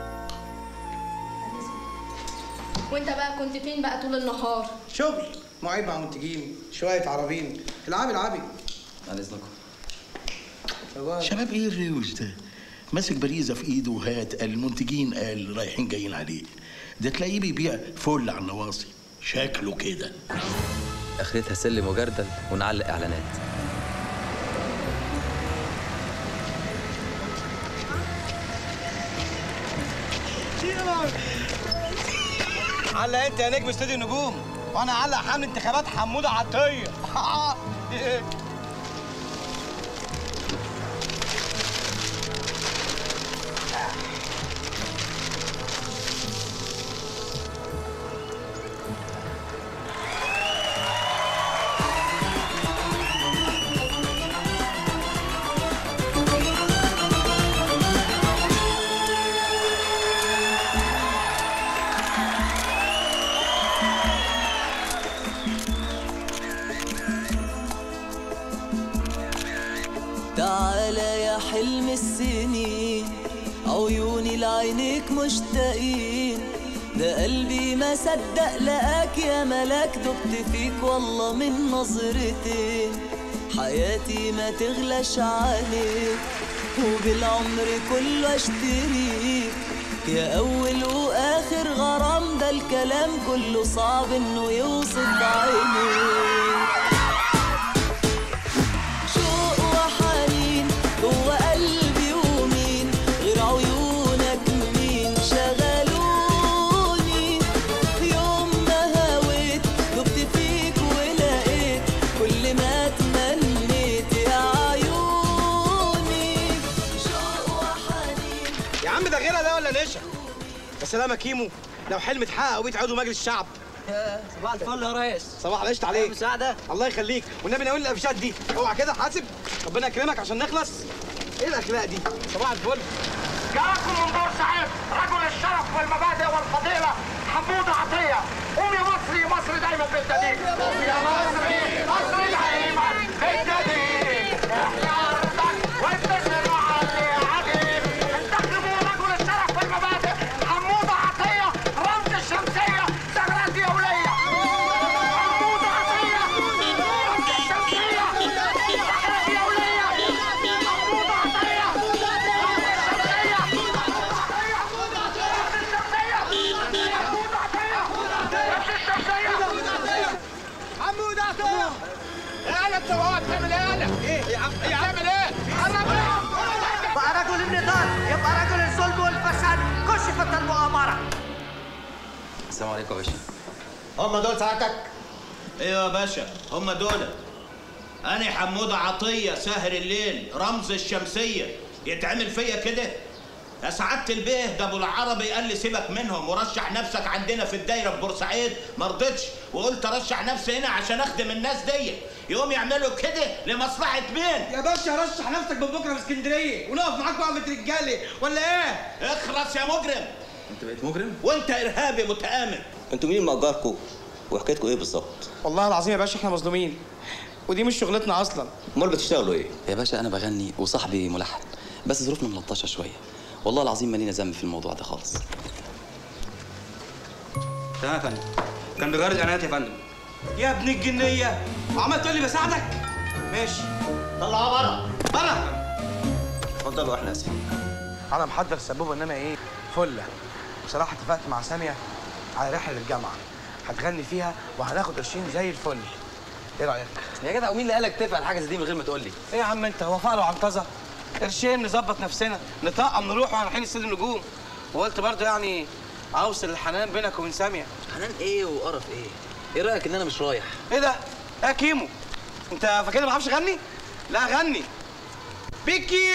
وانت بقى كنت فين بقى طول النهار شغل مواعيد مع منتجين شويه عربين العبي العبي على اذنكم شباب ايه الروش ده ماسك باريزه في ايده وهات المنتجين قال رايحين جايين عليه ده تلاقيه بيبيع فل على النواصي شكله كده اخرتها سلم وجردل ونعلق اعلانات علق انت يا نجم استوديو النجوم وانا علق حمل انتخابات حموده عطيه تعالى يا حلم السنين عيوني لعينيك مشتاقين ده قلبي ما صدق لقاك يا ملاك دبت فيك والله من نظرتين حياتي ما تغلاش عليك وبالعمر كله اشتريك يا اول واخر غرام ده الكلام كله صعب انه يوصف عينيك شوق وحنين جوا قلبي ومين غير عيونك مين شغلوني يوم ما هويت دبت فيك ولقيت كل ما تمنيت يا عيوني شوق وحنين يا عم ده غيرها ده ولا نشا يا سلام يا كيمو لو حلم اتحقق وبقيت عضو مجلس الشعب صباح الفل يا ريس صباح القشط عليك مساعدة الله يخليك والنبي ناوي القفشات دي اوعى كده حاسب ربنا يكرمك عشان نخلص ايه الاخلاق دي صباح الفل جاءكم من بورسعيد رجل الشرف والمبادئ والفضيلة حمود عطية قوم يا مصري مصر دايما بالجديد قوم يا مصري مصر دايما بالجديد احيا ارضك وانتشر وعلي عجيب انتخبوا رجل الشرف والمبادئ حمود عطية رمز الشمسية زغرات دولية حمود عطية رمز الشمسية زغرات دولية حمود عطية حمود عطيه يا انت وهو بتعمل ايه انا؟ ايه يا عم بتعمل ايه؟ بقى رجل النضال يبقى رجل الظلم والفساد كشفت المؤامرة السلام عليكم يا باشا هم دول ساعتك؟ ايوه يا باشا هم دول انا حموده عطيه ساهر الليل رمز الشمسيه يتعمل فيا كده يا سعاده البيه ده ابو العربي قال لي سيبك منهم ورشح نفسك عندنا في الدايره في بورسعيد ما رضيتش وقلت ارشح نفسي هنا عشان اخدم الناس دي يقوم يعملوا كده لمصلحه مين يا باشا رشح نفسك من بكره في اسكندريه ونقف معاك بقى رجالي ولا ايه؟ اخرس يا مجرم انت بقيت مجرم وانت ارهابي متآمن انتوا مين مأجركم وحكايتكم ايه بالظبط؟ والله العظيم يا باشا احنا مظلومين ودي مش شغلتنا اصلا امال بتشتغلوا ايه؟ يا باشا انا بغني وصاحبي ملحن بس ظروفنا ملطشه شويه والله العظيم مالينا ذنب في الموضوع ده خالص تمام يا فندم كان بيغير الاعلانات يا فندم يا ابن الجنيه عمال تقول لي بساعدك ماشي طلعها بره بره اتفضلوا احنا اسف انا محضر السبوبه انما ايه فله بصراحه اتفقت مع ساميه على رحله للجامعه هتغني فيها وهناخد قرشين زي الفل ايه رايك يا جدع ومين اللي قالك تتفق على حاجه زي دي من غير ما تقول لي ايه يا عم انت هو فقر وعنطزه قرشين نظبط نفسنا نطقم نروح واحنا رايحين استاد النجوم وقلت برضه يعني اوصل الحنان بينك وبين ساميه حنان ايه وقرف ايه ايه رايك ان انا مش رايح ايه ده يا كيمو انت فاكرني ما بعرفش اغني لا غني بيكي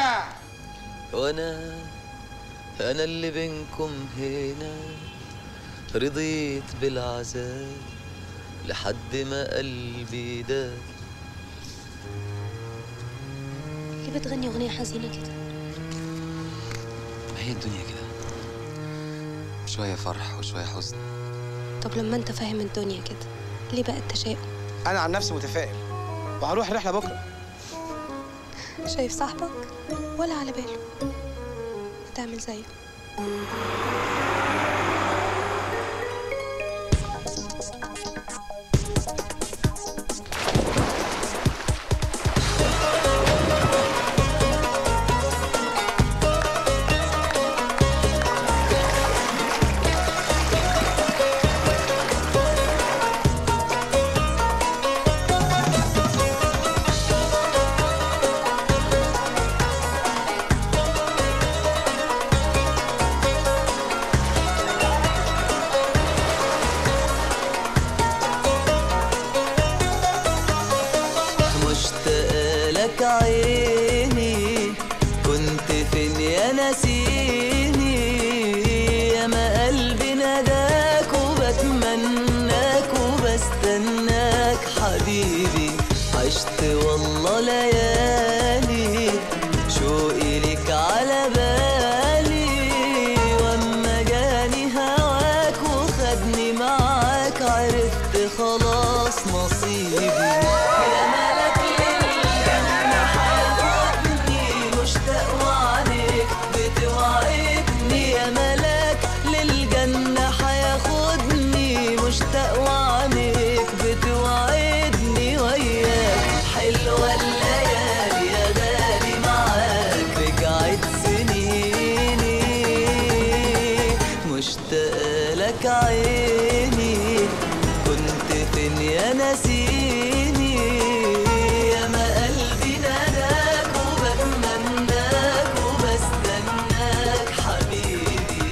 وانا انا اللي بينكم هنا رضيت بالعذاب لحد ما قلبي داب ليه بتغني أغنية حزينة كده؟ ما هي الدنيا كده شويه فرح وشويه حزن طب لما أنت فاهم الدنيا كده ليه بقى التشاؤم؟ انا عن نفسي متفائل وهروح رحله بكره شايف صاحبك ولا على باله هتعمل زيه مشتاق لك عيني كنت فين يا نسيني يا ما قلبي ناداك وبتمناك وبستناك حبيبي عشت والله ليالي شوقي لك على بالي واما جاني هواك وخدني معاك عرفت خلاص نصيبي يا ملك للجنة هياخدني مشتاق وعليك بتوعدني يا ملاك للجنة هياخدني مشتاق وعليك بتوعدني وياك حلوة الليالي يا غالي معاك رجعت سنيني مشتاق لك عيني كنت فين يا نسيني يا ما قلبي ناداك وبتمناك وبستناك حبيبي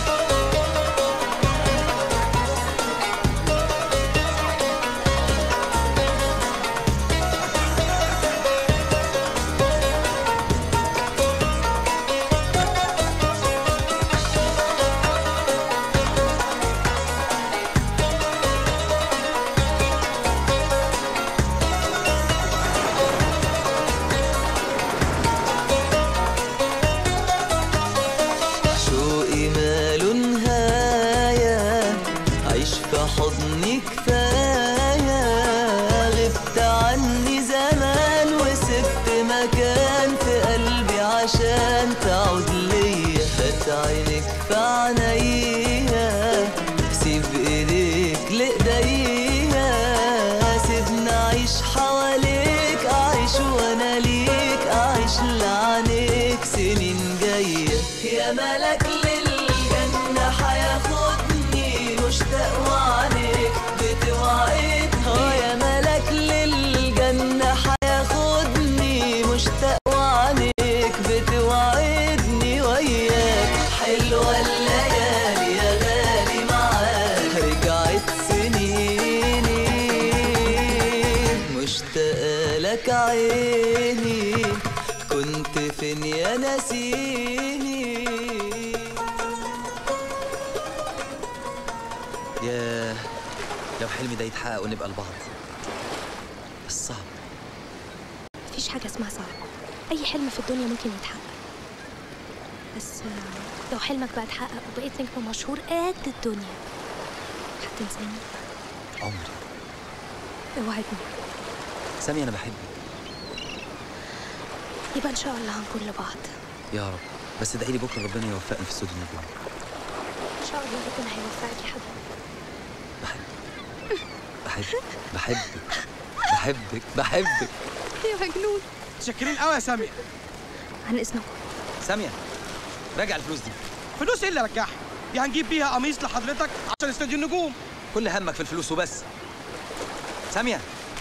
شوقي ماله نهاية عيش في حضني كفاية غبت عني زمان وسبت مكان في قلبي عشان تعود ليا هات عينك في عينيا سيب ايديك لايديا سيبني اعيش حواليك اعيش وانا ليك اعيش لعنيك سنين جايه يا ملك للجنه هياخدني مشتاق وعليك بتوعدني اه يا ملك للجنه هياخدني مشتاق وعليك بتوعدني وياك حلوه الليالي يا غالي معاك رجعت سنيني مشتاق لك عيني كنت فين يا نسيني ياه لو حلمي ده يتحقق ونبقى لبعض بس صعب مفيش حاجة اسمها صعب أي حلم في الدنيا ممكن يتحقق بس آه، لو حلمك بقى اتحقق وبقيت نجم مشهور قد الدنيا هتنساني عمري اوعدني سامي انا بحبك يبقى إن شاء الله هنكون لبعض يا رب بس ادعي لي بكره ربنا يوفقني في سود النجوم إن شاء الله ربنا هيوفقك يا حبيبي بحبك بحبك بحبك بحبك يا مجنون متشكرين قوي يا ساميه عن اذنكم ساميه راجع الفلوس دي فلوس ايه اللي رجعها دي هنجيب بيها قميص لحضرتك عشان استوديو النجوم كل همك في الفلوس وبس ساميه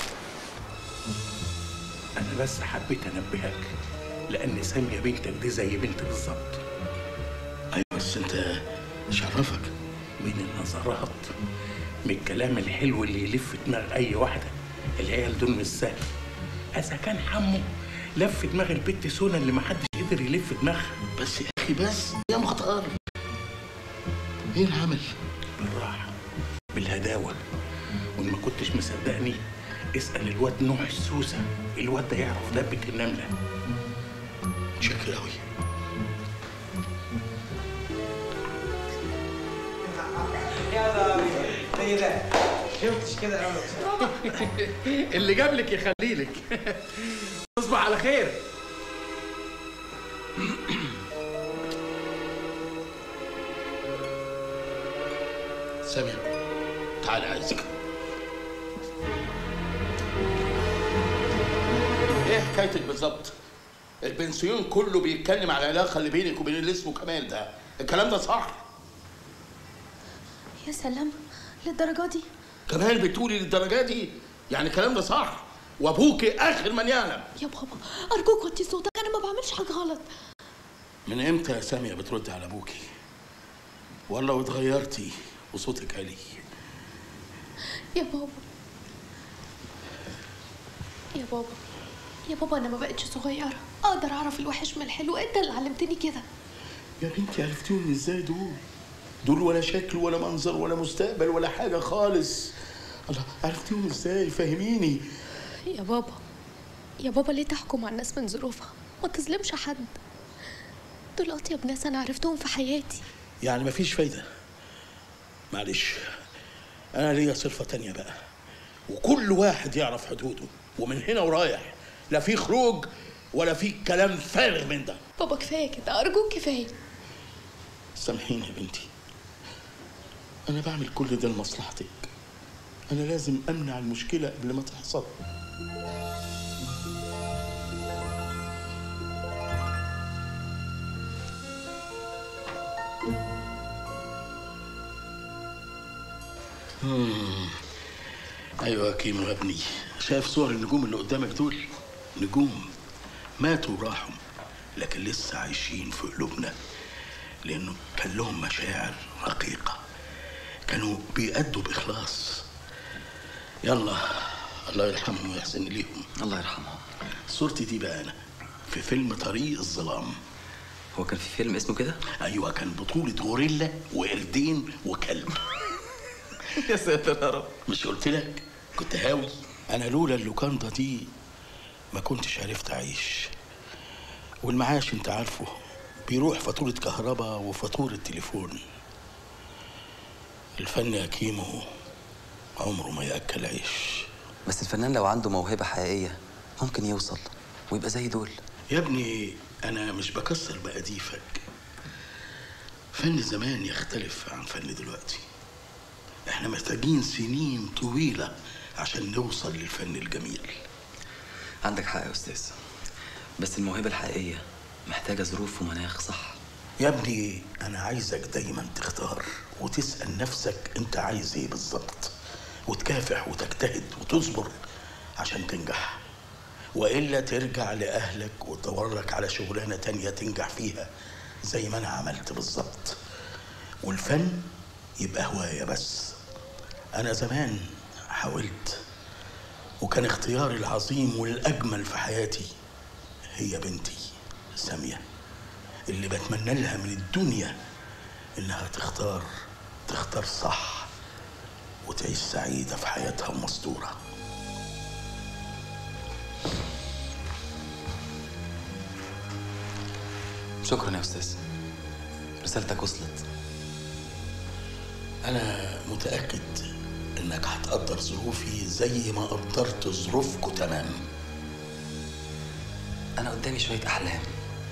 انا بس حبيت انبهك لان ساميه بنتك دي زي بنتي بالظبط ايوه بس انت مش عرفك من النظرات من الكلام الحلو اللي يلف دماغ اي واحده العيال دول مش سهل اذا كان حمو لف دماغ البت سونا اللي محدش قدر يلف دماغها بس يا اخي بس يا مختار ايه العمل بالراحه بالهداوه وان ما كنتش مصدقني اسال الواد نوح السوسه الواد ده يعرف دبه النمله شكرا قوي يا ايه ده شفتش كده اللي جاب لك يخلي لك تصبح على خير سامية تعالى عايزك ايه حكايتك بالظبط؟ البنسيون كله بيتكلم على العلاقه اللي بينك وبين اللي اسمه كمال ده، الكلام ده صح؟ يا سلام للدرجه دي كمال بتقولي للدرجه دي؟ يعني الكلام ده صح؟ وابوكي اخر من يعلم يا بابا ارجوك وطي صوتك انا ما بعملش حاجه غلط من امتى يا سامية بتردي على ابوكي؟ ولا اتغيرتي وصوتك عالي؟ يا بابا يا بابا يا بابا انا ما بقتش صغيره اقدر اعرف الوحش من الحلو انت اللي علمتني كده يا بنتي عرفتيهم ازاي دول؟ دول ولا شكل ولا منظر ولا مستقبل ولا حاجة خالص الله عرفتيهم ازاي؟ فهميني يا بابا يا بابا ليه تحكم على الناس من ظروفها ما تظلمش حد دول اطيب ناس انا عرفتهم في حياتي يعني مفيش فايدة معلش أنا ليا صرفة تانية بقى وكل واحد يعرف حدوده ومن هنا ورايح لا في خروج ولا في كلام فارغ من ده بابا كفايه كده ارجوك كفايه سامحيني يا بنتي أنا بعمل كل ده لمصلحتك أنا لازم أمنع المشكلة قبل ما تحصل مم. أيوة يا كيمو يا ابني شايف صور النجوم اللي قدامك دول نجوم ماتوا وراحوا لكن لسه عايشين في قلوبنا لأنه كان لهم مشاعر رقيقة كانوا بيأدوا بإخلاص يلا الله يرحمهم ويحسن ليهم الله يرحمهم صورتي دي بقى أنا في فيلم طريق الظلام هو كان في فيلم اسمه كده؟ أيوة كان بطولة غوريلا وقردين وكلب يا ساتر يا رب مش قلت لك كنت هاوي أنا لولا اللوكاندا دي ما كنتش عرفت أعيش والمعاش أنت عارفه بيروح فاتورة كهرباء وفاتورة تليفون الفن يا كيمو عمره ما يأكل عيش بس الفنان لو عنده موهبة حقيقية ممكن يوصل ويبقى زي دول يا ابني أنا مش بكسر مقاديفك فن زمان يختلف عن فن دلوقتي احنا محتاجين سنين طويلة عشان نوصل للفن الجميل عندك حق يا أستاذ بس الموهبة الحقيقية محتاجة ظروف ومناخ صح يا ابني أنا عايزك دايما تختار وتسأل نفسك أنت عايز إيه بالظبط وتكافح وتجتهد وتصبر عشان تنجح وإلا ترجع لأهلك وتدور لك على شغلانة تانية تنجح فيها زي ما أنا عملت بالظبط والفن يبقى هواية بس أنا زمان حاولت وكان اختياري العظيم والأجمل في حياتي هي بنتي سامية اللي بتمنى لها من الدنيا إنها تختار تختار صح وتعيش سعيدة في حياتها ومستورة شكرا يا أستاذ رسالتك وصلت أنا متأكد إنك هتقدر ظروفي زي ما قدرت ظروفكوا تمام أنا قدامي شوية أحلام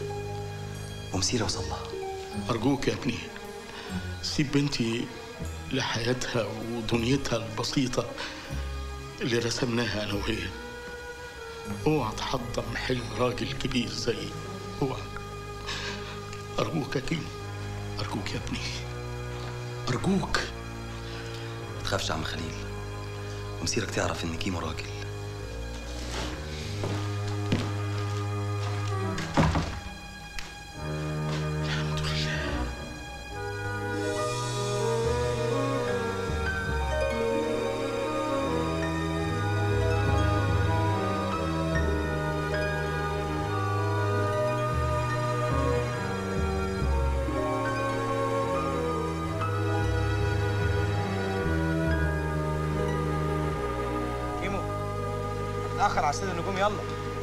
ومسيرة أوصل لها أرجوك يا ابني سيب بنتي لحياتها ودنيتها البسيطة اللي رسمناها أنا وهي اوعى تحطم حلم راجل كبير زيي اوعى أرجوك يا كيمو أرجوك يا ابني أرجوك ما تخافش يا عم خليل ومسيرك تعرف ان كيمو راجل كيمو اتأخر على سيد النجوم يلا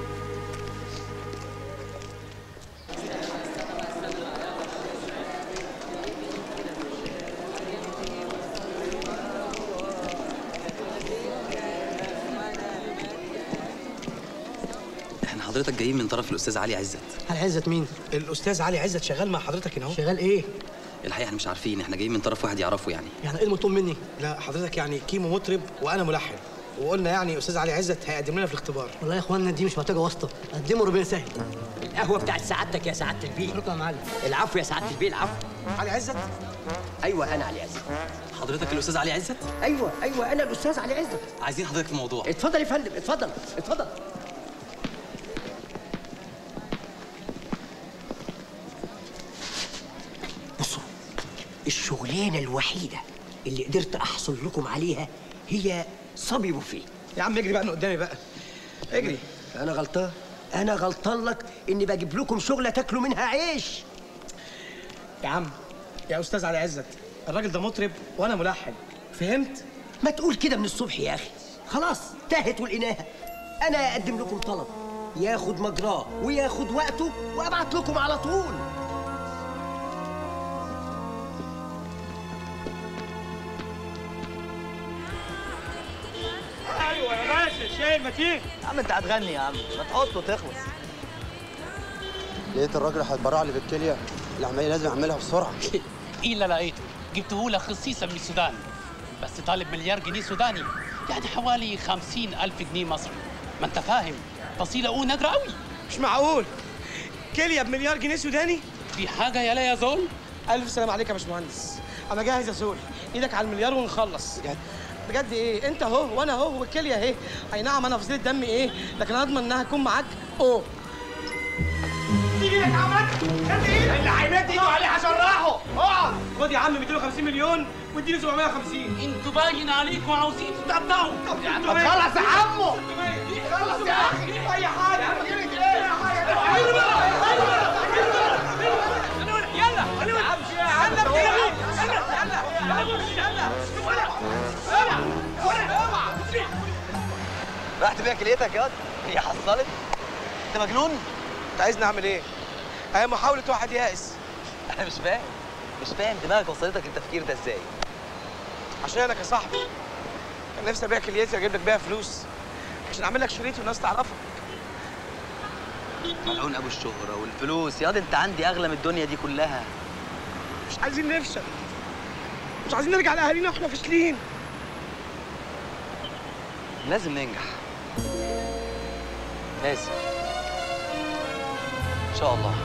احنا حضرتك جايين من طرف الاستاذ علي عزت علي عزت مين؟ الأستاذ علي عزت شغال مع حضرتك هنا اهو شغال إيه؟ الحقيقه احنا مش عارفين احنا جايين من طرف واحد يعرفه يعني يعني إيه المطلوب مني؟ لا حضرتك يعني كيمو مطرب وأنا ملحن وقلنا يعني أستاذ علي عزت هيقدم لنا في الاختبار والله يا اخوانا دي مش محتاجه واسطه قدموا ربنا سهل القهوه بتاعت سعادتك يا سعاده البيه شكرا يا معلم العفو يا سعاده البيه العفو علي عزت ايوه انا علي عزت حضرتك الاستاذ علي عزت ايوه ايوه انا الاستاذ علي عزت عايزين حضرتك في موضوع اتفضل يا فندم اتفضل اتفضل بصوا الشغلانه الوحيده اللي قدرت احصل لكم عليها هي صبي بوفيه يا عم اجري بقى من قدامي بقى اجري انا غلطان انا غلطان لك اني بجيب لكم شغله تاكلوا منها عيش يا عم يا أستاذ علي عزت الراجل ده مطرب وأنا ملحن فهمت؟ ما تقول كده من الصبح يا اخي خلاص تاهت ولقيناها انا اقدم لكم طلب ياخد مجراه وياخد وقته وابعت لكم على طول ايوه يا باشا شايل متين يا عم انت هتغني يا عم ما تحط وتخلص لقيت الراجل هيتبرع لي بالكليه العمليه لازم اعملها بسرعه الا لقيته جبته لك خصيصا من السودان بس طالب مليار جنيه سوداني يعني حوالي خمسين ألف جنيه مصري ما انت فاهم فصيلة أو نادرة قوي مش معقول كليه بمليار جنيه سوداني في حاجة يا لا يا زول ألف سلام عليك يا باشمهندس أنا جاهز يا زول إيدك على المليار ونخلص بجد بجد إيه أنت أهو وأنا أهو والكلية أهي أي نعم أنا فصيلة دمي إيه لكن أنا أضمن إنها تكون معاك أوه تيجي لك عملت اللي هيمد ايده عليه هشرحه اقعد خد يا عم 250 مليون واديني 750 انتوا باين عليكم عاوزين تتقطعوا طب خلص يا عمو خلص يا اخي اي حاجه اي حاجه راح تبيع كليتك ياض هي حصلت انت مجنون أنت عايزني أعمل إيه؟ هي محاولة واحد يائس انا مش فاهم مش فاهم دماغك وصلتك التفكير ده ازاي عشانك يا صاحبي كان نفسي أبيع كليتي وأجيب لك بيها فلوس عشان أعمل لك شريط والناس تعرفك ملعون ابو الشهرة والفلوس ياض انت عندي اغلى من الدنيا دي كلها مش عايزين نفشل مش عايزين نرجع لأهالينا وإحنا فاشلين لازم ننجح لازم ان شاء الله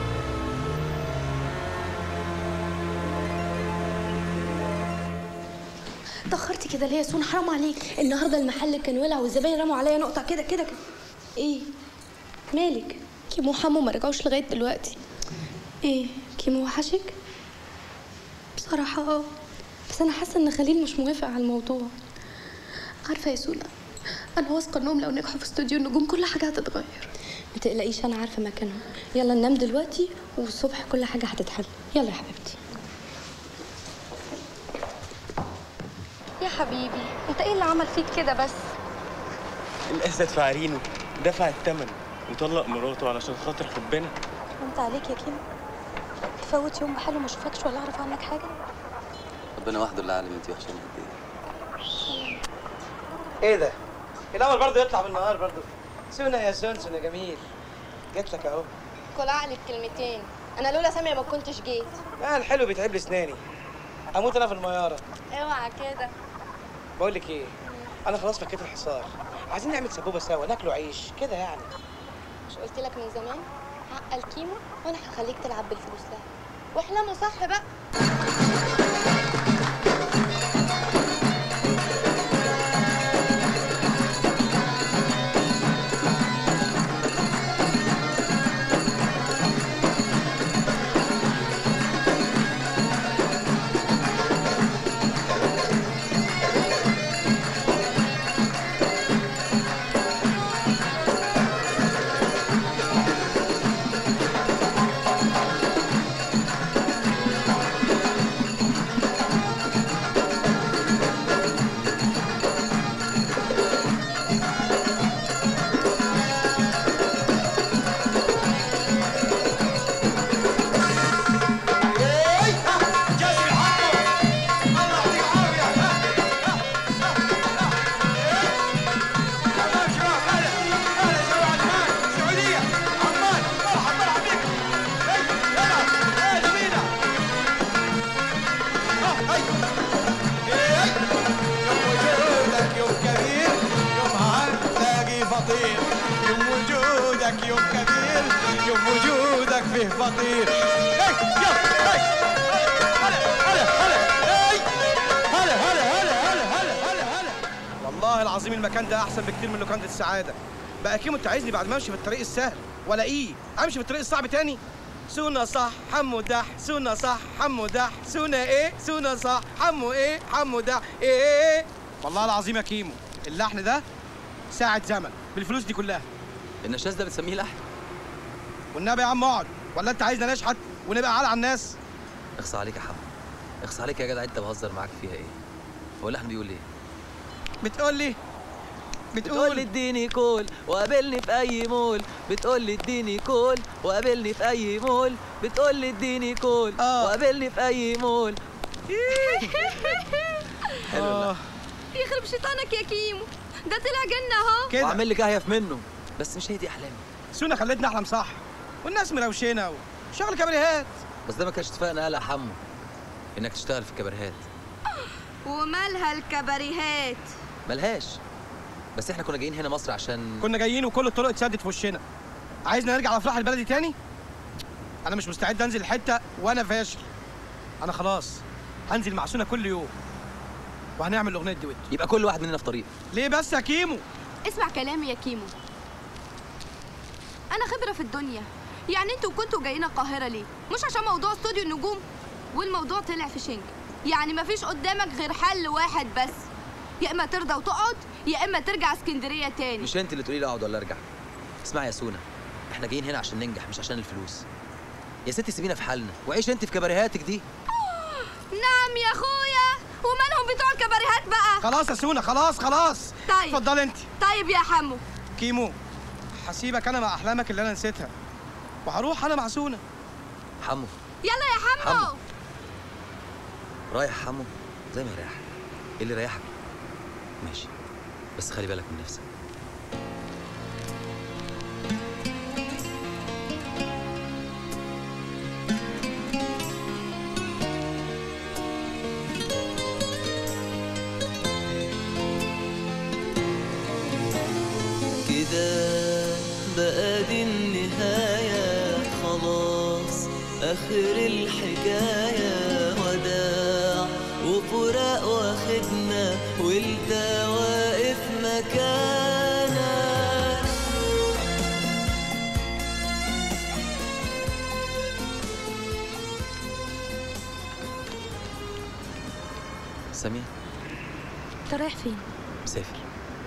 اتأخرتي كده ليه يا سون حرام عليك النهارده المحل كان ولع والزباين رموا عليا نقطة كده كده كده ايه مالك كيمو وحمو ما رجعوش لغاية دلوقتي ايه كيمو وحشك بصراحة اه بس انا حاسة ان خليل مش موافق على الموضوع عارفة يا سونا انا واثقة انهم لو نجحوا في استوديو النجوم كل حاجة هتتغير ما تقلقيش انا عارفة مكانهم يلا ننام دلوقتي والصبح كل حاجة هتتحل يلا يا حبيبتي يا حبيبي انت ايه اللي عمل فيك كده بس الاسد في عرينه دفع الثمن وطلق مراته علشان خاطر حبنا انت عليك يا كيمو تفوت يوم بحاله ما اشوفكش ولا اعرف عنك حاجه ربنا وحده اللي عالم انت وحشاني قد ايه ايه ده؟ الاول برضه يطلع بالنهار برضه سونا يا سونسون يا جميل جيت لك اهو كل عقلي بكلمتين انا لولا سامية ما كنتش جيت لا الحلو بيتعب لي اسناني اموت انا في المياره اوعى كده بقول لك ايه انا خلاص فكيت الحصار عايزين نعمل سبوبه سوا ناكلوا عيش كده يعني مش قلت لك من زمان عقل كيمو وانا هخليك تلعب بالفلوس ده واحلموا صح بقى وجودك يوم كبير يومها تلاقي فطير يوم وجودك يوم كبير يوم وجودك فيه فطير هي يلا هي هلا هلا هلا هي هلا هلا هلا هلا هلا هلا هلا والله العظيم المكان ده احسن بكتير من لوكاندا السعاده بقى كيمو انت عايزني بعد ما امشي في الطريق السهل ولا ايه امشي في الطريق الصعب تاني سونا صح حمو دح سونا صح حمو دح سونا ايه سونا صح حمو ايه حمو دح ايه والله العظيم يا كيمو اللحن ده ساعة زمن بالفلوس دي كلها النشاز ده بتسميه لحن والنبي يا عم اقعد ولا انت عايزنا نشحت ونبقى عال على الناس اخصى عليك يا حمو اخصى عليك يا جدع انت بهزر معاك فيها ايه هو اللحن بيقول ايه بتقول لي بتقول لي اديني كول وقابلني في اي مول بتقول لي اديني كول وقابلني في اي مول بتقول لي اديني كول وقابلني في اي مول حلو اللحن يخرب شيطانك يا كيمو ده طلع جنة اهو كده. واعمل لي كهيف منه بس مش هي دي احلامي سونا خلتني احلم صح والناس مروشينا وشغل كباريهات بس ده ما كانش اتفقنا قال يا حمو انك تشتغل في الكباريهات ومالها الكباريهات ملهاش بس احنا كنا جايين هنا مصر عشان كنا جايين وكل الطرق اتسدت في وشنا عايزنا نرجع افراح البلدي تاني انا مش مستعد انزل الحته وانا فاشل انا خلاص هنزل مع سونا كل يوم وهنعمل اغنيه دويت يبقى كل واحد مننا في طريق ليه بس يا كيمو اسمع كلامي يا كيمو انا خبره في الدنيا يعني انتوا كنتوا جايين القاهره ليه مش عشان موضوع استوديو النجوم والموضوع طلع في شنك يعني مفيش قدامك غير حل واحد بس يا اما ترضى وتقعد يا اما ترجع اسكندريه تاني مش انت اللي تقولي لي اقعد ولا ارجع اسمعي يا سونا احنا جايين هنا عشان ننجح مش عشان الفلوس يا ستي سيبينا في حالنا وعيش انت في كباريهاتك دي نعم يا اخويا ومالهم بتوع الكباريهات بقى خلاص يا سونا خلاص خلاص طيب اتفضلي انت طيب يا حمو كيمو هسيبك انا مع احلامك اللي انا نسيتها وهروح انا مع سونا حمو يلا يا حمو حمو. رايح حمو زي ما يريحك ايه اللي يريحك ماشي بس خلي بالك من نفسك كده بقى دي النهاية خلاص آخر الحكاية وداع وفراق واخدنا وانت واقف مكانك سامية انت رايح فين مسافر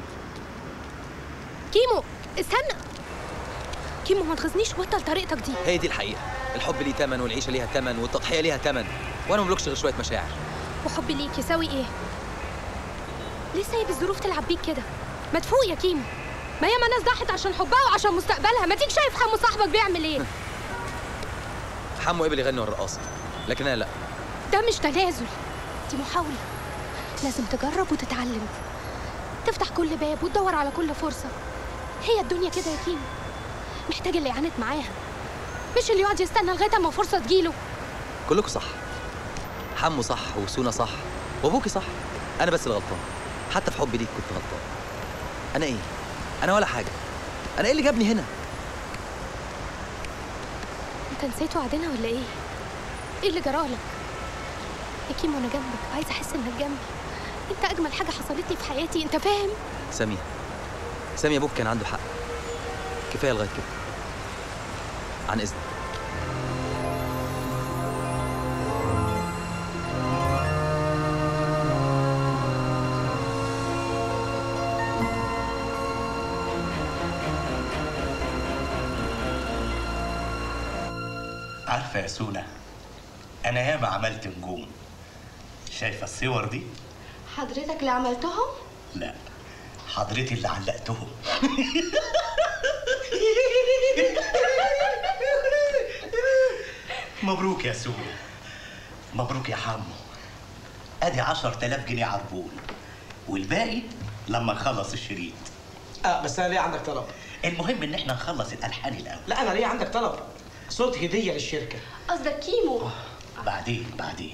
كيمو استنى كيمو ما تغزنيش بطل طريقتك دي هي دي الحقيقة الحب ليه تمن والعيشة ليها تمن والتضحية ليها تمن وانا مملكش غير شوية مشاعر وحبي ليك يساوي ايه ليه سايب الظروف تلعب بيك كده ما تفوق يا كيمو ما ياما ناس ضحت عشان حبها وعشان مستقبلها ما تيجي شايف حمو صاحبك بيعمل ايه حمو قبل يغني ورا الرقاصة لكن انا لا ده مش تنازل دي محاولة لازم تجرب وتتعلم تفتح كل باب وتدور على كل فرصة هي الدنيا كده يا كيمو محتاج اللي يعاند معاها مش اللي يقعد يستنى لغاية اما فرصة تجيله كلكم صح حمو صح وسونا صح وابوكي صح انا بس اللي غلطان حتى في حبي ليك كنت غلطان انا ايه انا ولا حاجه انا ايه اللي جابني هنا انت نسيت وعدنا ولا ايه ايه اللي جرالك يا كيمو انا جنبك عايزه احس انك جنبي انت اجمل حاجه حصلت لي في حياتي انت فاهم سامي سامي ابوك كان عنده حق كفايه لغايه كده عن اذنك عارفة يا سونا أنا ياما عملت نجوم شايفة الصور دي؟ حضرتك اللي عملتهم لا حضرتي اللي علقتهم مبروك يا سونا مبروك يا حمو ادي عشر تلاف جنيه عربون والباقي لما نخلص الشريط اه بس انا ليه عندك طلب المهم ان احنا نخلص الالحان الاول لا انا ليه عندك طلب صوت هديه للشركه قصدك كيمو بعدين بعدين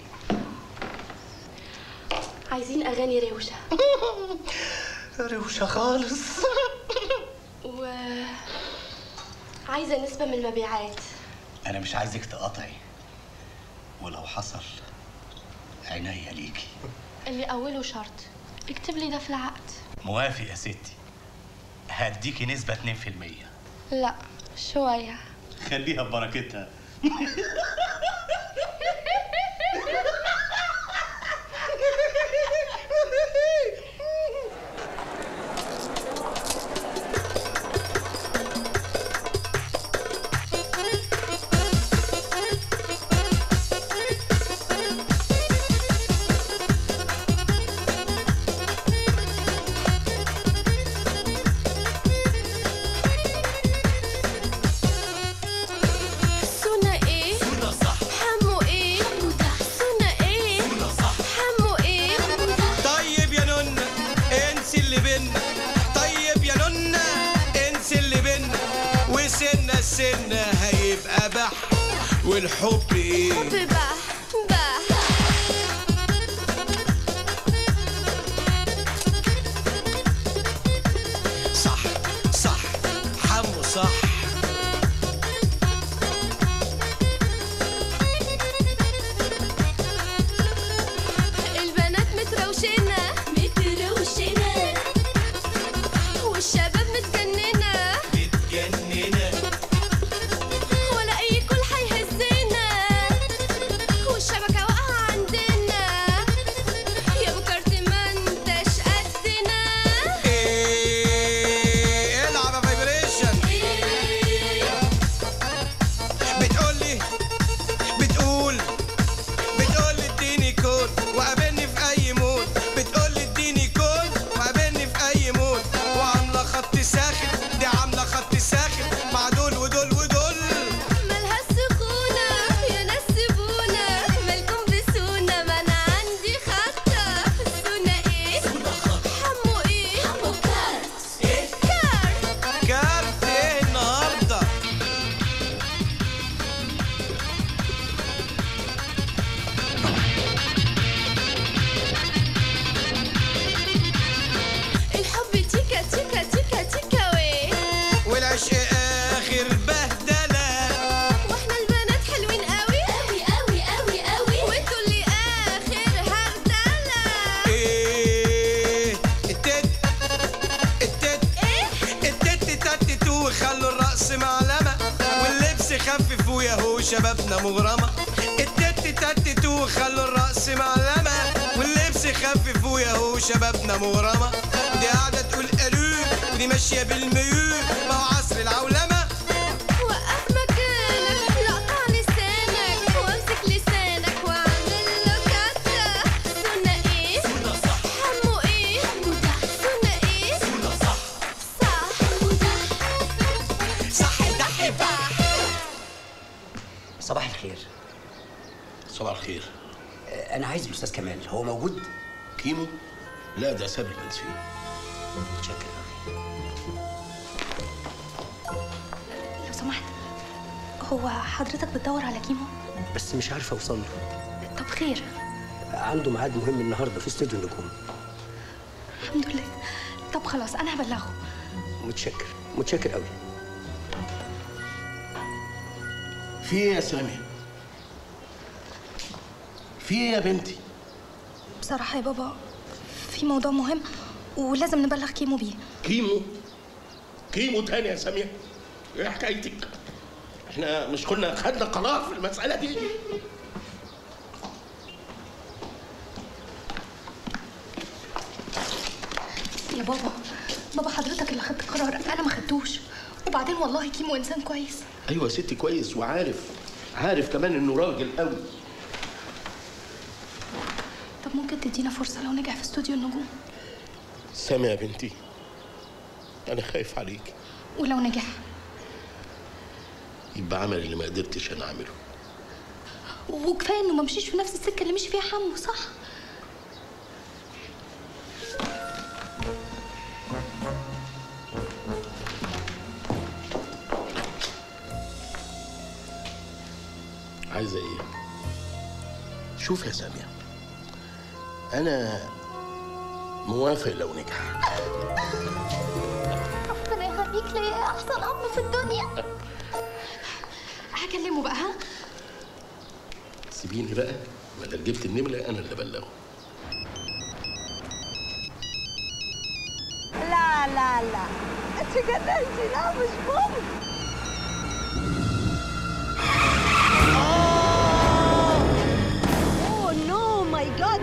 عايزين اغاني روشه روشه خالص و عايزه نسبه من المبيعات انا مش عايزك تقاطعي ولو حصل عينيا ليكي اللي اوله شرط اكتب لي ده في العقد موافق يا ستي هديكي نسبة 2% لا شويه خليها ببركتها سونا ايه سونا صح حمو ايه سونا ايه سونا صح حمو ايه طيب يا نونا انسي اللي بينا طيب يا نونا انسي اللي بينا وسنة السنة هيبقى بح والحب ايه حب بقى بقى صح صح حمو صح البنات متروشنة متروشنة والشباب متجننة متجننة ولا أي كل هيهزنا والشبكة واقعة عندنا يا أبو كارت ما انتش قدنا ايه العب يا فايبريشن بتقولي بتقول بتقولي اديني كود وقابلني في اي مود بتقولي اديني كود وقابلني في اي مود وعامله خط ساخن دي عامله خط ساخن مع دول ودول ودول مالها السخونة يا ناس سيبونا مالكم بسونا ما أنا عندي خطة سونا إيه حمو إيه حمو كارت إيه كارت كارت ايه النهارده الحب تيكا تيكا تيكا تيكا ويه والعشق اخر بهدله واحنا البنات حلوين قوي قوي قوي قوي قوي وانتوا اللي اخر هردله ايه التت التت التت تت تو خلوا الرقص معلمة واللبس خففوا يا هو شبابنا مغرمة التت تت تو خلوا الرقص معلمة واللبس خففوا يا هو شبابنا مغرمة دي قاعدة تقول الو ودي ماشية بالميول ما هو عصر العولمة وقف مكانك لقطع لسانك وامسك لسانك واعمل له كتة سنة ايه سنة صح حمو ايه حمو ده سنة ايه سنة صح صح حمو ده صح ده بح صباح الخير صباح الخير آه، انا عايز الاستاذ كمال هو موجود كيمو لا ده ساب البنسيون متشكر لو سمحت هو حضرتك بتدور على كيمو بس مش عارف اوصل له طب خير عنده ميعاد مهم النهارده في استوديو النجوم الحمد لله طب خلاص انا هبلغه متشكر متشكر قوي في ايه يا سامي؟ في ايه يا بنتي؟ بصراحه يا بابا في موضوع مهم ولازم نبلغ كيمو بيه كيمو كيمو تاني يا سامية ايه حكايتك؟ احنا مش كنا خدنا قرار في المسألة دي؟ يا بابا بابا حضرتك اللي خدت القرار انا ما خدتوش وبعدين والله كيمو انسان كويس ايوه يا ستي كويس وعارف عارف كمان انه راجل قوي طب ممكن تدينا فرصه لو نجح في استوديو النجوم سامي يا بنتي انا خايف عليك ولو نجح يبقى عمل اللي ما قدرتش انا اعمله وكفايه انه ما مشيش في نفس السكه اللي مشي فيها حمو صح عايزه ايه شوف يا ساميه انا موافق لو نجح ربنا يخليك ليا احسن اب في الدنيا هكلمه بقى ها سيبيني بقى ولا جبت النمله انا اللي بلغه لا لا لا انت جننتي لا مش ممكن اوه نو ماي جاد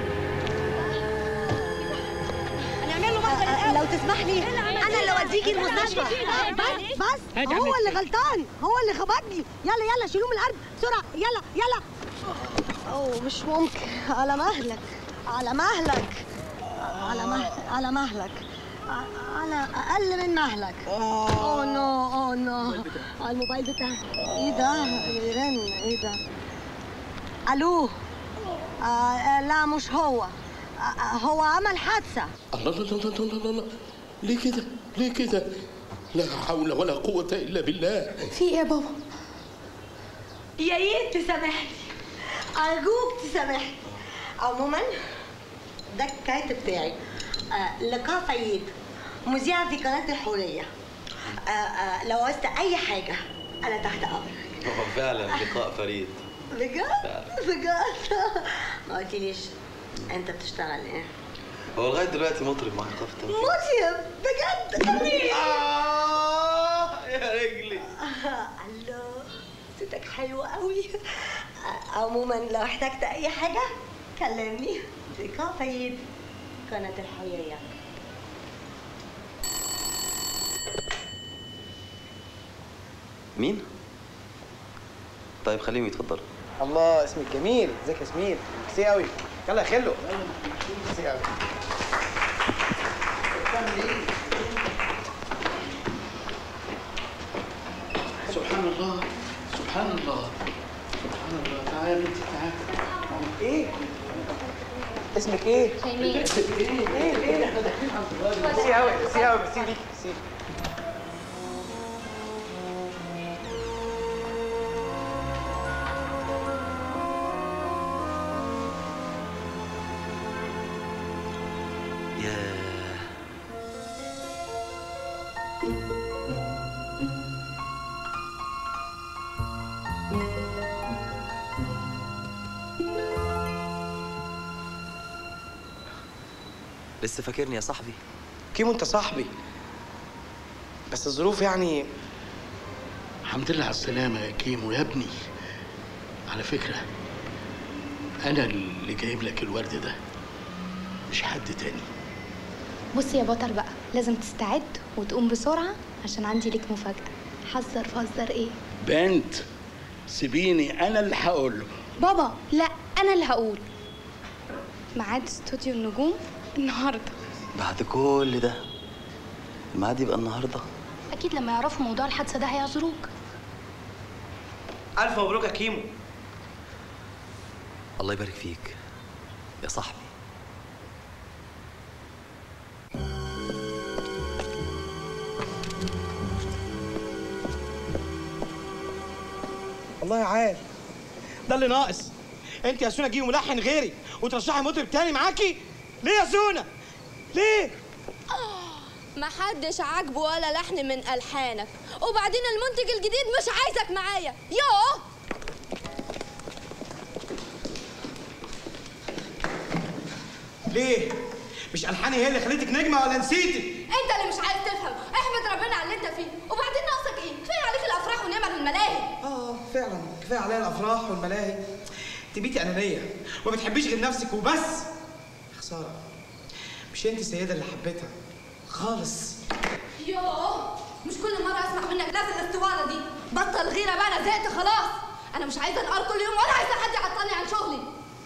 هنعمل له محضر لو تسمح لي انا اللي اوديكي المستشفى بس بس هو اللي غلطان هو اللي خبطني يلا يلا شيلوه من الارض بسرعه يلا يلا اوه مش ممكن على مهلك على مهلك على مهلك على مهلك على اقل من مهلك اوه نو اوه نو على الموبايل بتاعي ايه ده بيرن ايه ده الو آه آه، لا مش هو آه آه، هو عمل حادثه الله الله الله الله الله الله ليه كده ليه كده لا حول ولا قوة إلا بالله في ايه يا بابا يا ريت تسامحني ارجوك تسامحني عموما ده الكارت بتاعي آه لقاء فريد مذيعة في قناة الحورية آه آه لو عاوزت أي حاجة أنا تحت أمرك هو فعلا لقاء فريد بجد بجد ما قلتليش أنت بتشتغل إيه؟ هو لغايه دلوقتي مطرب مع خطافته مطيب بجد غريب يا رجلي الله صوتك حلو قوي آه، عموما لو احتجت أي حاجة كلمني لقاء فريد قناة الحورية مين؟ طيب خليهم يتفضلوا الله اسمك جميل ازيك يا ياسمين ميرسي قوي يلا يا خلو ميرسي قوي سبحان الله سبحان الله سبحان الله تعالى يا بنتي تعالى ايه اسمك ايه؟ شيماء. ايه ايه ايه احنا داخلين على الصغير ميرسي قوي ميرسي قوي ميرسي ليك ميرسي ياه لسه فاكرني يا صاحبي كيمو انت صاحبي بس الظروف يعني الحمد لله على السلامة يا كيمو يا ابني على فكرة أنا اللي جايب لك الورد ده مش حد تاني بص يا بطل بقى لازم تستعد وتقوم بسرعه عشان عندي ليك مفاجاه حذر فزر ايه بنت سيبيني أنا اللي هقول له بابا لا انا اللي هقول ميعاد استوديو النجوم النهارده بعد كل ده الميعاد يبقى النهارده اكيد لما يعرفوا موضوع الحادثه ده هيعذروك الف مبروك يا كيمو الله يبارك فيك يا صاحبي والله يا عال ده اللي ناقص انت يا سونا جيبي ملحن غيري وترشحي مطرب تاني معاكي ليه يا سونا ليه محدش عاجبه ولا لحن من ألحانك وبعدين المنتج الجديد مش عايزك معايا يوه ليه مش الحاني هي اللي خليتك نجمه ولا نسيتي انت اللي مش عايز تفهم احمد ربنا على اللي انت فيه وبعدين ناقصك ايه كفايه عليك الافراح ونعمل الملاهي اه فعلا كفايه عليا الافراح والملاهي تبيتي انانيه وما بتحبيش غير نفسك وبس خساره مش انت السيده اللي حبيتها خالص يوه مش كل مره اسمع منك نفس الاسطوانه دي بطل غيره بقى انا زهقت خلاص انا مش عايزه انقر كل يوم ولا عايزه حد يعطلني عن شغلي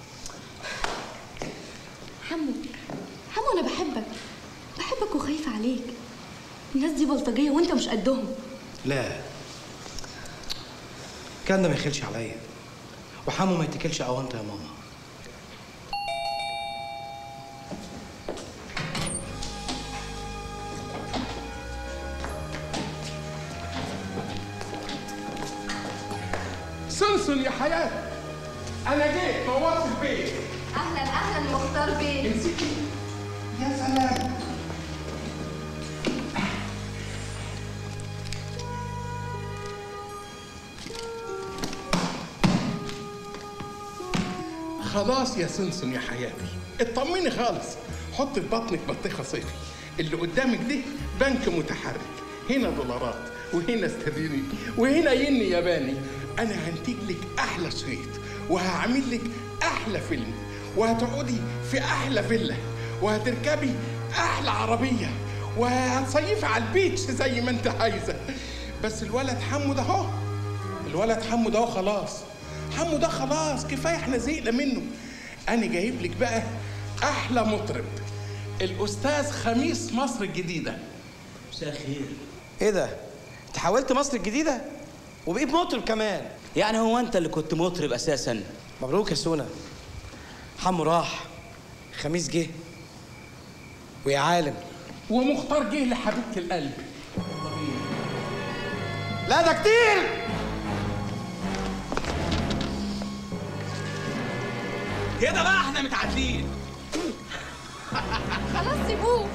حمو حمو انا بحبك بحبك وخايفه عليك الناس دي بلطجيه وانت مش قدهم لا كان ده ما يخلش عليا وحمو ما يتكلش اوانطه يا ماما سنسن يا حياة أنا جيت نورت البيت اهلا اهلا مختار بيه امسكي يا سلام خلاص يا سنسن يا حياتي اطمني خالص حط في بطنك بطيخه صيفي اللي قدامك دي بنك متحرك هنا دولارات وهنا استرليني وهنا ين ياباني انا هنتج لك احلى شريط وهعمل لك احلى فيلم وهتقعدي في احلى فيلا وهتركبي احلى عربيه وهتصيفي على البيتش زي ما انت عايزه بس الولد حمو ده اهو الولد حمو ده اهو خلاص حمو ده خلاص كفايه احنا زهقنا منه انا جايب لك بقى احلى مطرب الاستاذ خميس مصر الجديده مساء الخير ايه ده؟ انت حاولت مصر الجديدة؟ وبقيت مطرب كمان يعني هو انت اللي كنت مطرب اساسا مبروك يا سونا حمو راح خميس جه ويا عالم ومختار جه لحبيبه القلب لا ده كتير كده بقى احنا متعادلين خلاص سيبوه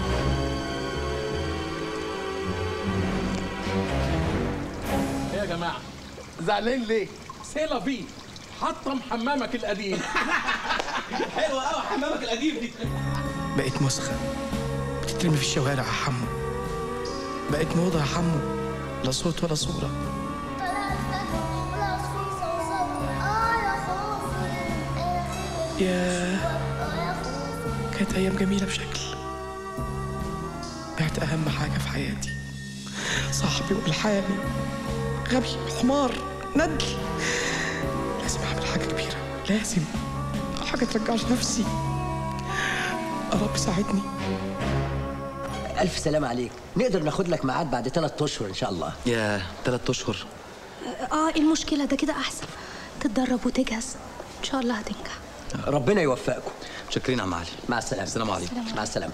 ايه يا جماعه زعلانين ليه سيلا بيه حطم حمامك القديم حلوه قوي حمامك القديم دي بقيت مسخة بتترمي في الشوارع يا حمو بقيت موضة يا حمو لا صوت ولا صورة ياه كانت أيام جميلة بشكل بعت أهم حاجة في حياتي صاحبي والحامي غبي حمار ندل لازم أعمل حاجة كبيرة لازم حاجة ترجعش نفسي يا رب ساعدني ألف سلام عليك نقدر ناخد لك ميعاد بعد ثلاث أشهر إن شاء الله يا ثلاث اشهر اه ايه المشكله ده كده احسن تتدرب وتجهز ان شاء الله هتنجح ربنا يوفقكم شاكرين يا عم علي مع السلامة السلام عليكم مع السلامة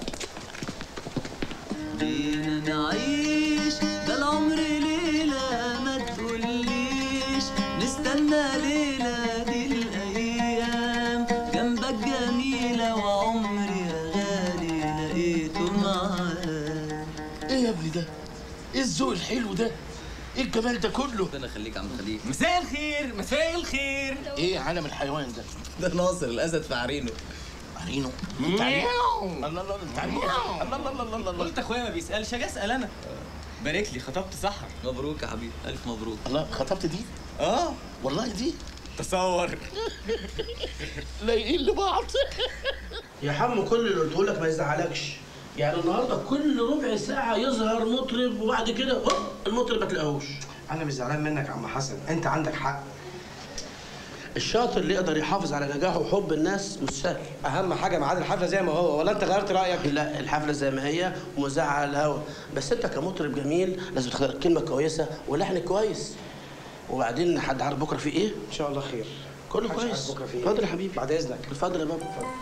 جينا نعيش ده العمر ليلة ما تقوليش نستنى ليلة دي الأيام جنبك جميلة وعمري يا غالي لقيته معاك ايه يا ابني ده؟ ايه الذوق الحلو ده؟ ايه الجمال ده كله؟ ربنا يخليك يا عم خليل مساء الخير مساء الخير ايه عالم الحيوان ده؟ ده ناصر الاسد في عرينه عرينه مياو. الله الله الله انت عرينه الله الله الله الله الله قلت اخويا ما بيسالش اجي اسال انا بارك لي خطبت سحر مبروك يا حبيبي الف مبروك الله خطبت دي؟ اه والله دي تصور لايقين لبعض يا حمو كل اللي قلته لك ما يزعلكش يعني النهارده كل ربع ساعة يظهر مطرب وبعد كده هوب المطرب ما تلاقيهوش أنا مش زعلان منك يا عم حسن أنت عندك حق الشاطر اللي يقدر يحافظ على نجاحه وحب الناس مش سهل أهم حاجة ميعاد الحفلة زي ما هو ولا أنت غيرت رأيك؟ لا الحفلة زي ما هي ومذاعة على الهوا بس أنت كمطرب جميل لازم تختار كلمة كويسة ولحن كويس وبعدين حد عارف بكرة في إيه؟ إن شاء الله خير كله محدش كويس عارف بكرة في إيه. اتفضل يا حبيبي بعد إذنك اتفضل يا بابا اتفضل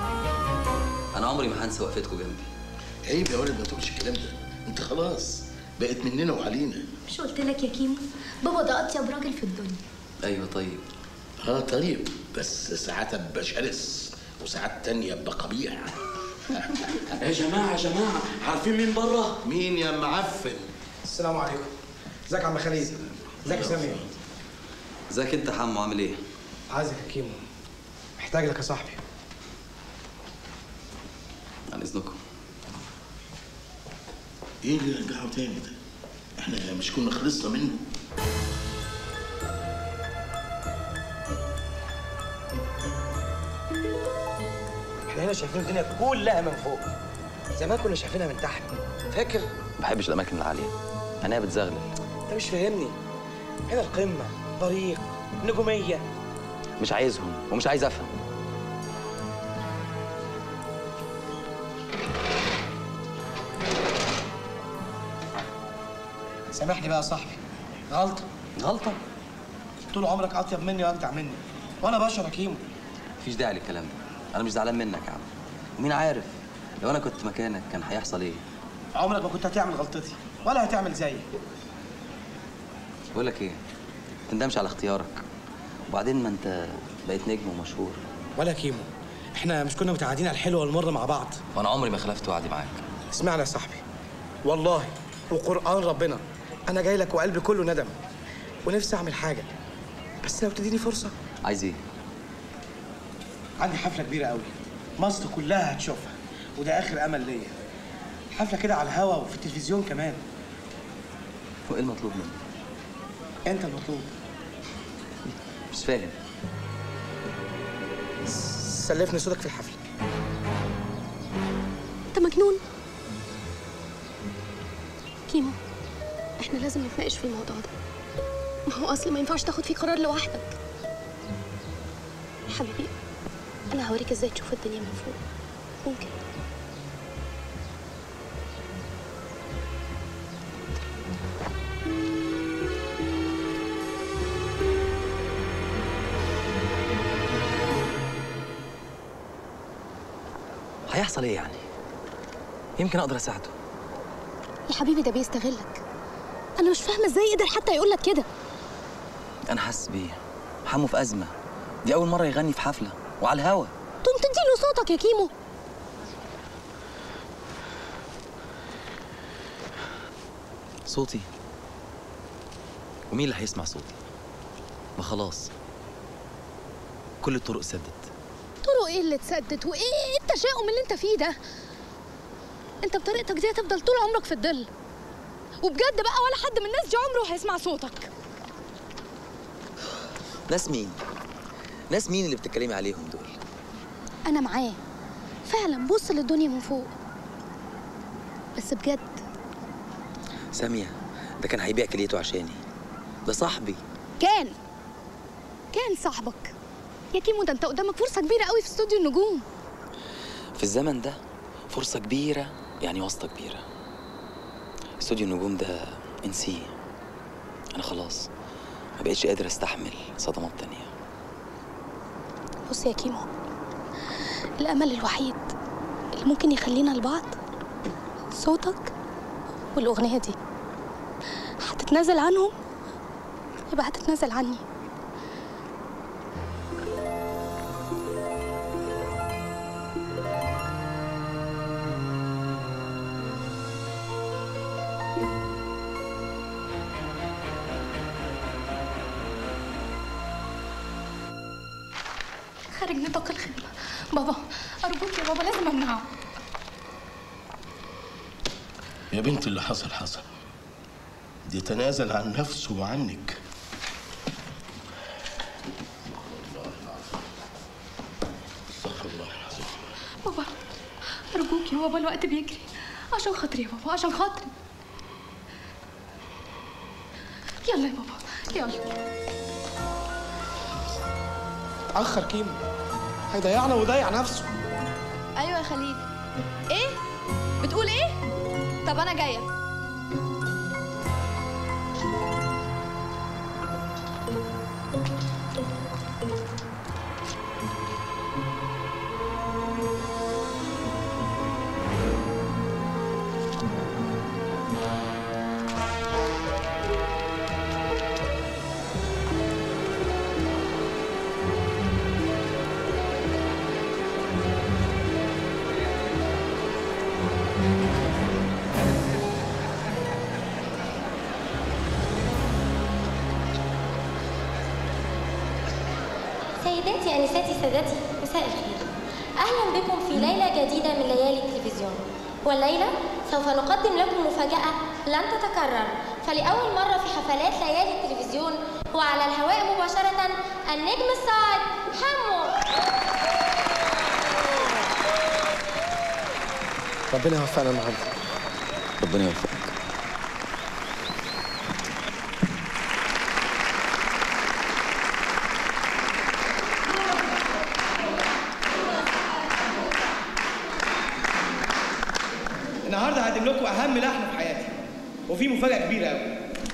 انا عمري ما هنسى وقفتكم جنبي عيب يا ولد ما تقولش الكلام ده انت خلاص بقت مننا وعلينا مش قلت لك يا كيمو بابا ده اطيب راجل في الدنيا ايوه طيب اه طيب بس ساعات ابقى شرس وساعات تانية ابقى قبيح يا جماعه يا جماعه عارفين مين بره مين يا معفن السلام عليكم ازيك يا عم خليل ازيك يا سامي ازيك انت حمو عامل ايه عايزك يا كيمو محتاج لك يا صاحبي عن اذنكم ايه اللي رجعه تاني ده احنا مش كنا خلصنا منه احنا هنا شايفين الدنيا كلها من فوق زمان كنا شايفينها من تحت فاكر ما بحبش الاماكن العاليه انا بتزغلل انت مش فاهمني هنا القمه طريق نجوميه مش عايزهم ومش عايز افهم سامحني بقى يا صاحبي غلطه غلطه طول عمرك اطيب مني واجدع مني وانا بشر يا كيمو مفيش داعي للكلام ده انا مش زعلان منك يا عم ومين عارف لو انا كنت مكانك كان هيحصل ايه عمرك ما كنت هتعمل غلطتي ولا هتعمل زيي بقول لك ايه ما تندمش على اختيارك وبعدين ما انت بقيت نجم ومشهور ولا كيمو احنا مش كنا متعادين على الحلو والمر مع بعض وانا عمري ما خلفت وعدي معاك اسمعني يا صاحبي والله وقرآن ربنا أنا جاي لك وقلبي كله ندم ونفسي أعمل حاجة بس لو تديني فرصة عايز ايه عندي حفلة كبيرة قوي مصر كلها هتشوفها وده آخر أمل ليا حفلة كده على الهوا وفي التلفزيون كمان وايه المطلوب مني أنت المطلوب مش فاهم سلفني صوتك في الحفلة انت مجنون كيمو احنا لازم نتناقش في الموضوع ده ما هو اصل ما ينفعش تاخد فيه قرار لوحدك حبيبي انا هوريك ازاي تشوف الدنيا من فوق ممكن هيحصل ايه يعني يمكن اقدر اساعده يا حبيبي ده بيستغلك انا مش فاهمه ازاي قدر حتى يقول لك كده انا حاسس بيه حمو في ازمه دي اول مره يغني في حفله وعلى الهوا تقوم تديله صوتك يا كيمو صوتي ومين اللي هيسمع صوتي ما خلاص كل الطرق سدت طرق ايه اللي اتسدت وايه التشاؤم اللي انت فيه ده انت بطريقتك دي هتفضل طول عمرك في الظل وبجد بقى ولا حد من الناس دي عمره هيسمع صوتك ناس مين ناس مين اللي بتتكلمي عليهم دول انا معاه فعلا بص للدنيا من فوق بس بجد ساميه ده كان هيبيع كليته عشاني ده صاحبي كان كان صاحبك يا كيمو ده انت قدامك فرصه كبيره قوي في استوديو النجوم في الزمن ده فرصه كبيره يعني واسطه كبيره استوديو النجوم ده انسيه انا خلاص ما بقتش قادر استحمل صدمات تانية بص يا كيمو الامل الوحيد اللي ممكن يخلينا لبعض صوتك والاغنيه دي هتتنازل عنهم يبقى هتتنازل عني خارج نطاق الخدمة بابا أرجوك يا بابا لازم أمنعه يا بنت اللي حصل حصل دي تنازل عن نفسه وعنك استغفر الله العظيم بابا أرجوك يا بابا الوقت بيجري عشان خاطري يا بابا عشان خاطري يلا يا بابا يلا أخر كيمو هيضيعنا ويضيع نفسه ايوه يا خليل ايه بتقول ايه طب انا جايه سيداتي انساتي سادتي مساء الخير اهلا بكم في ليله جديده من ليالي التلفزيون والليله سوف نقدم لكم مفاجاه لن تتكرر فلاول مره في حفلات ليالي التلفزيون وعلى الهواء مباشره النجم الصاعد حمو ربنا يوفقنا النهارده ربنا يوفقك النهارده هقدم لكم اهم لحن في حياتي وفي مفاجاه كبيره قوي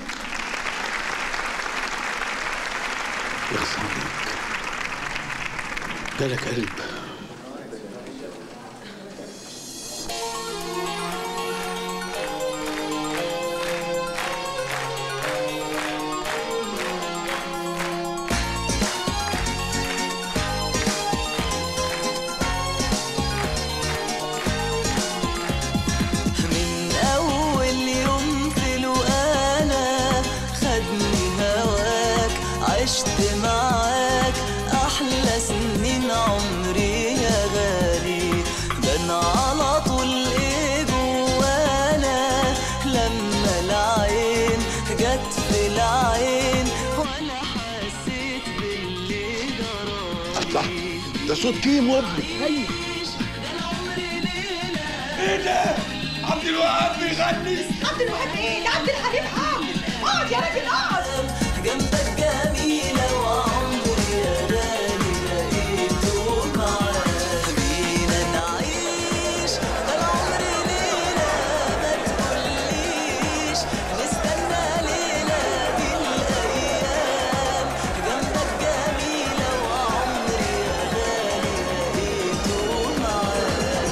يخص عليك جالك قلب من أول يوم في الوقالة خدني هواك عشت معاك أحلى سنين عمري يا غالي ده أنا على طول إيه جوانا لما العين جت في العين وأنا حسيت باللي جرالي ده صوت كيمو ابني ايه ده؟ عبد الوهاب بيغني عبد الوهاب ايه؟ ده عبد الحليم حافظ اقعد يا راجل اقعد جنبك جميلة وعمري يا غالي لقيته معاك بينا نعيش ده العمر ليلة ما تقوليش نستنى ليلة دي الأيام جنبك جميلة وعمري يا غالي لقيته معاك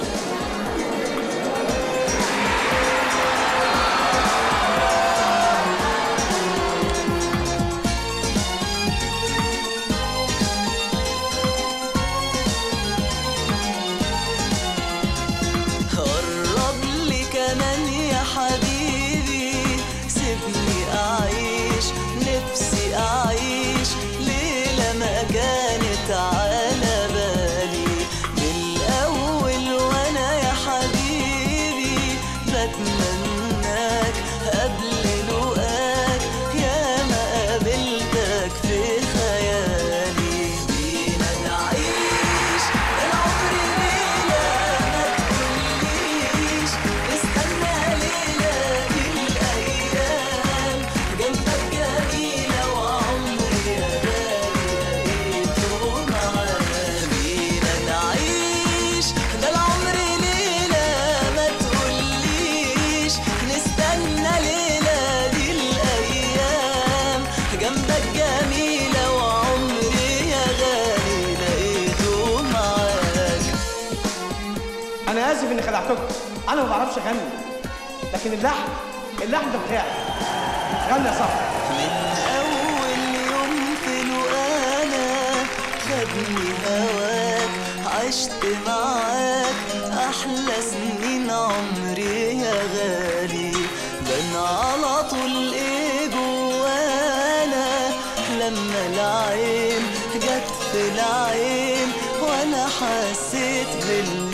قرب لي كمان يا حبيبي سيبني أعيش نفسي أعيش ليلة ما كانت على بالي من الأول وأنا يا حبيبي بتمناك قبل لقاك يا ما قابلتك في خيالي بينا نعيش العمر ليلة ما تقوليش استنى ليلة دي الأيام جنبك جميلة وعمري يا غالي لقيته معاك بينا نعيش ده العمر ليلة ما تقوليش نستنى ليلة دي الأيام جنبك جميلة وعمري يا غالي لقيته معاك انا اسف اني خدعتكم انا ما بعرفش اغني لكن اللحن اللحن ده بتاعي غني يا صاحبي أول يوم في الوقالة خدني هواك عشت معاك أحلى سنين عمري يا غالي بان على طول إيه جوانا لما العين جت في العين وأنا حسيت باللي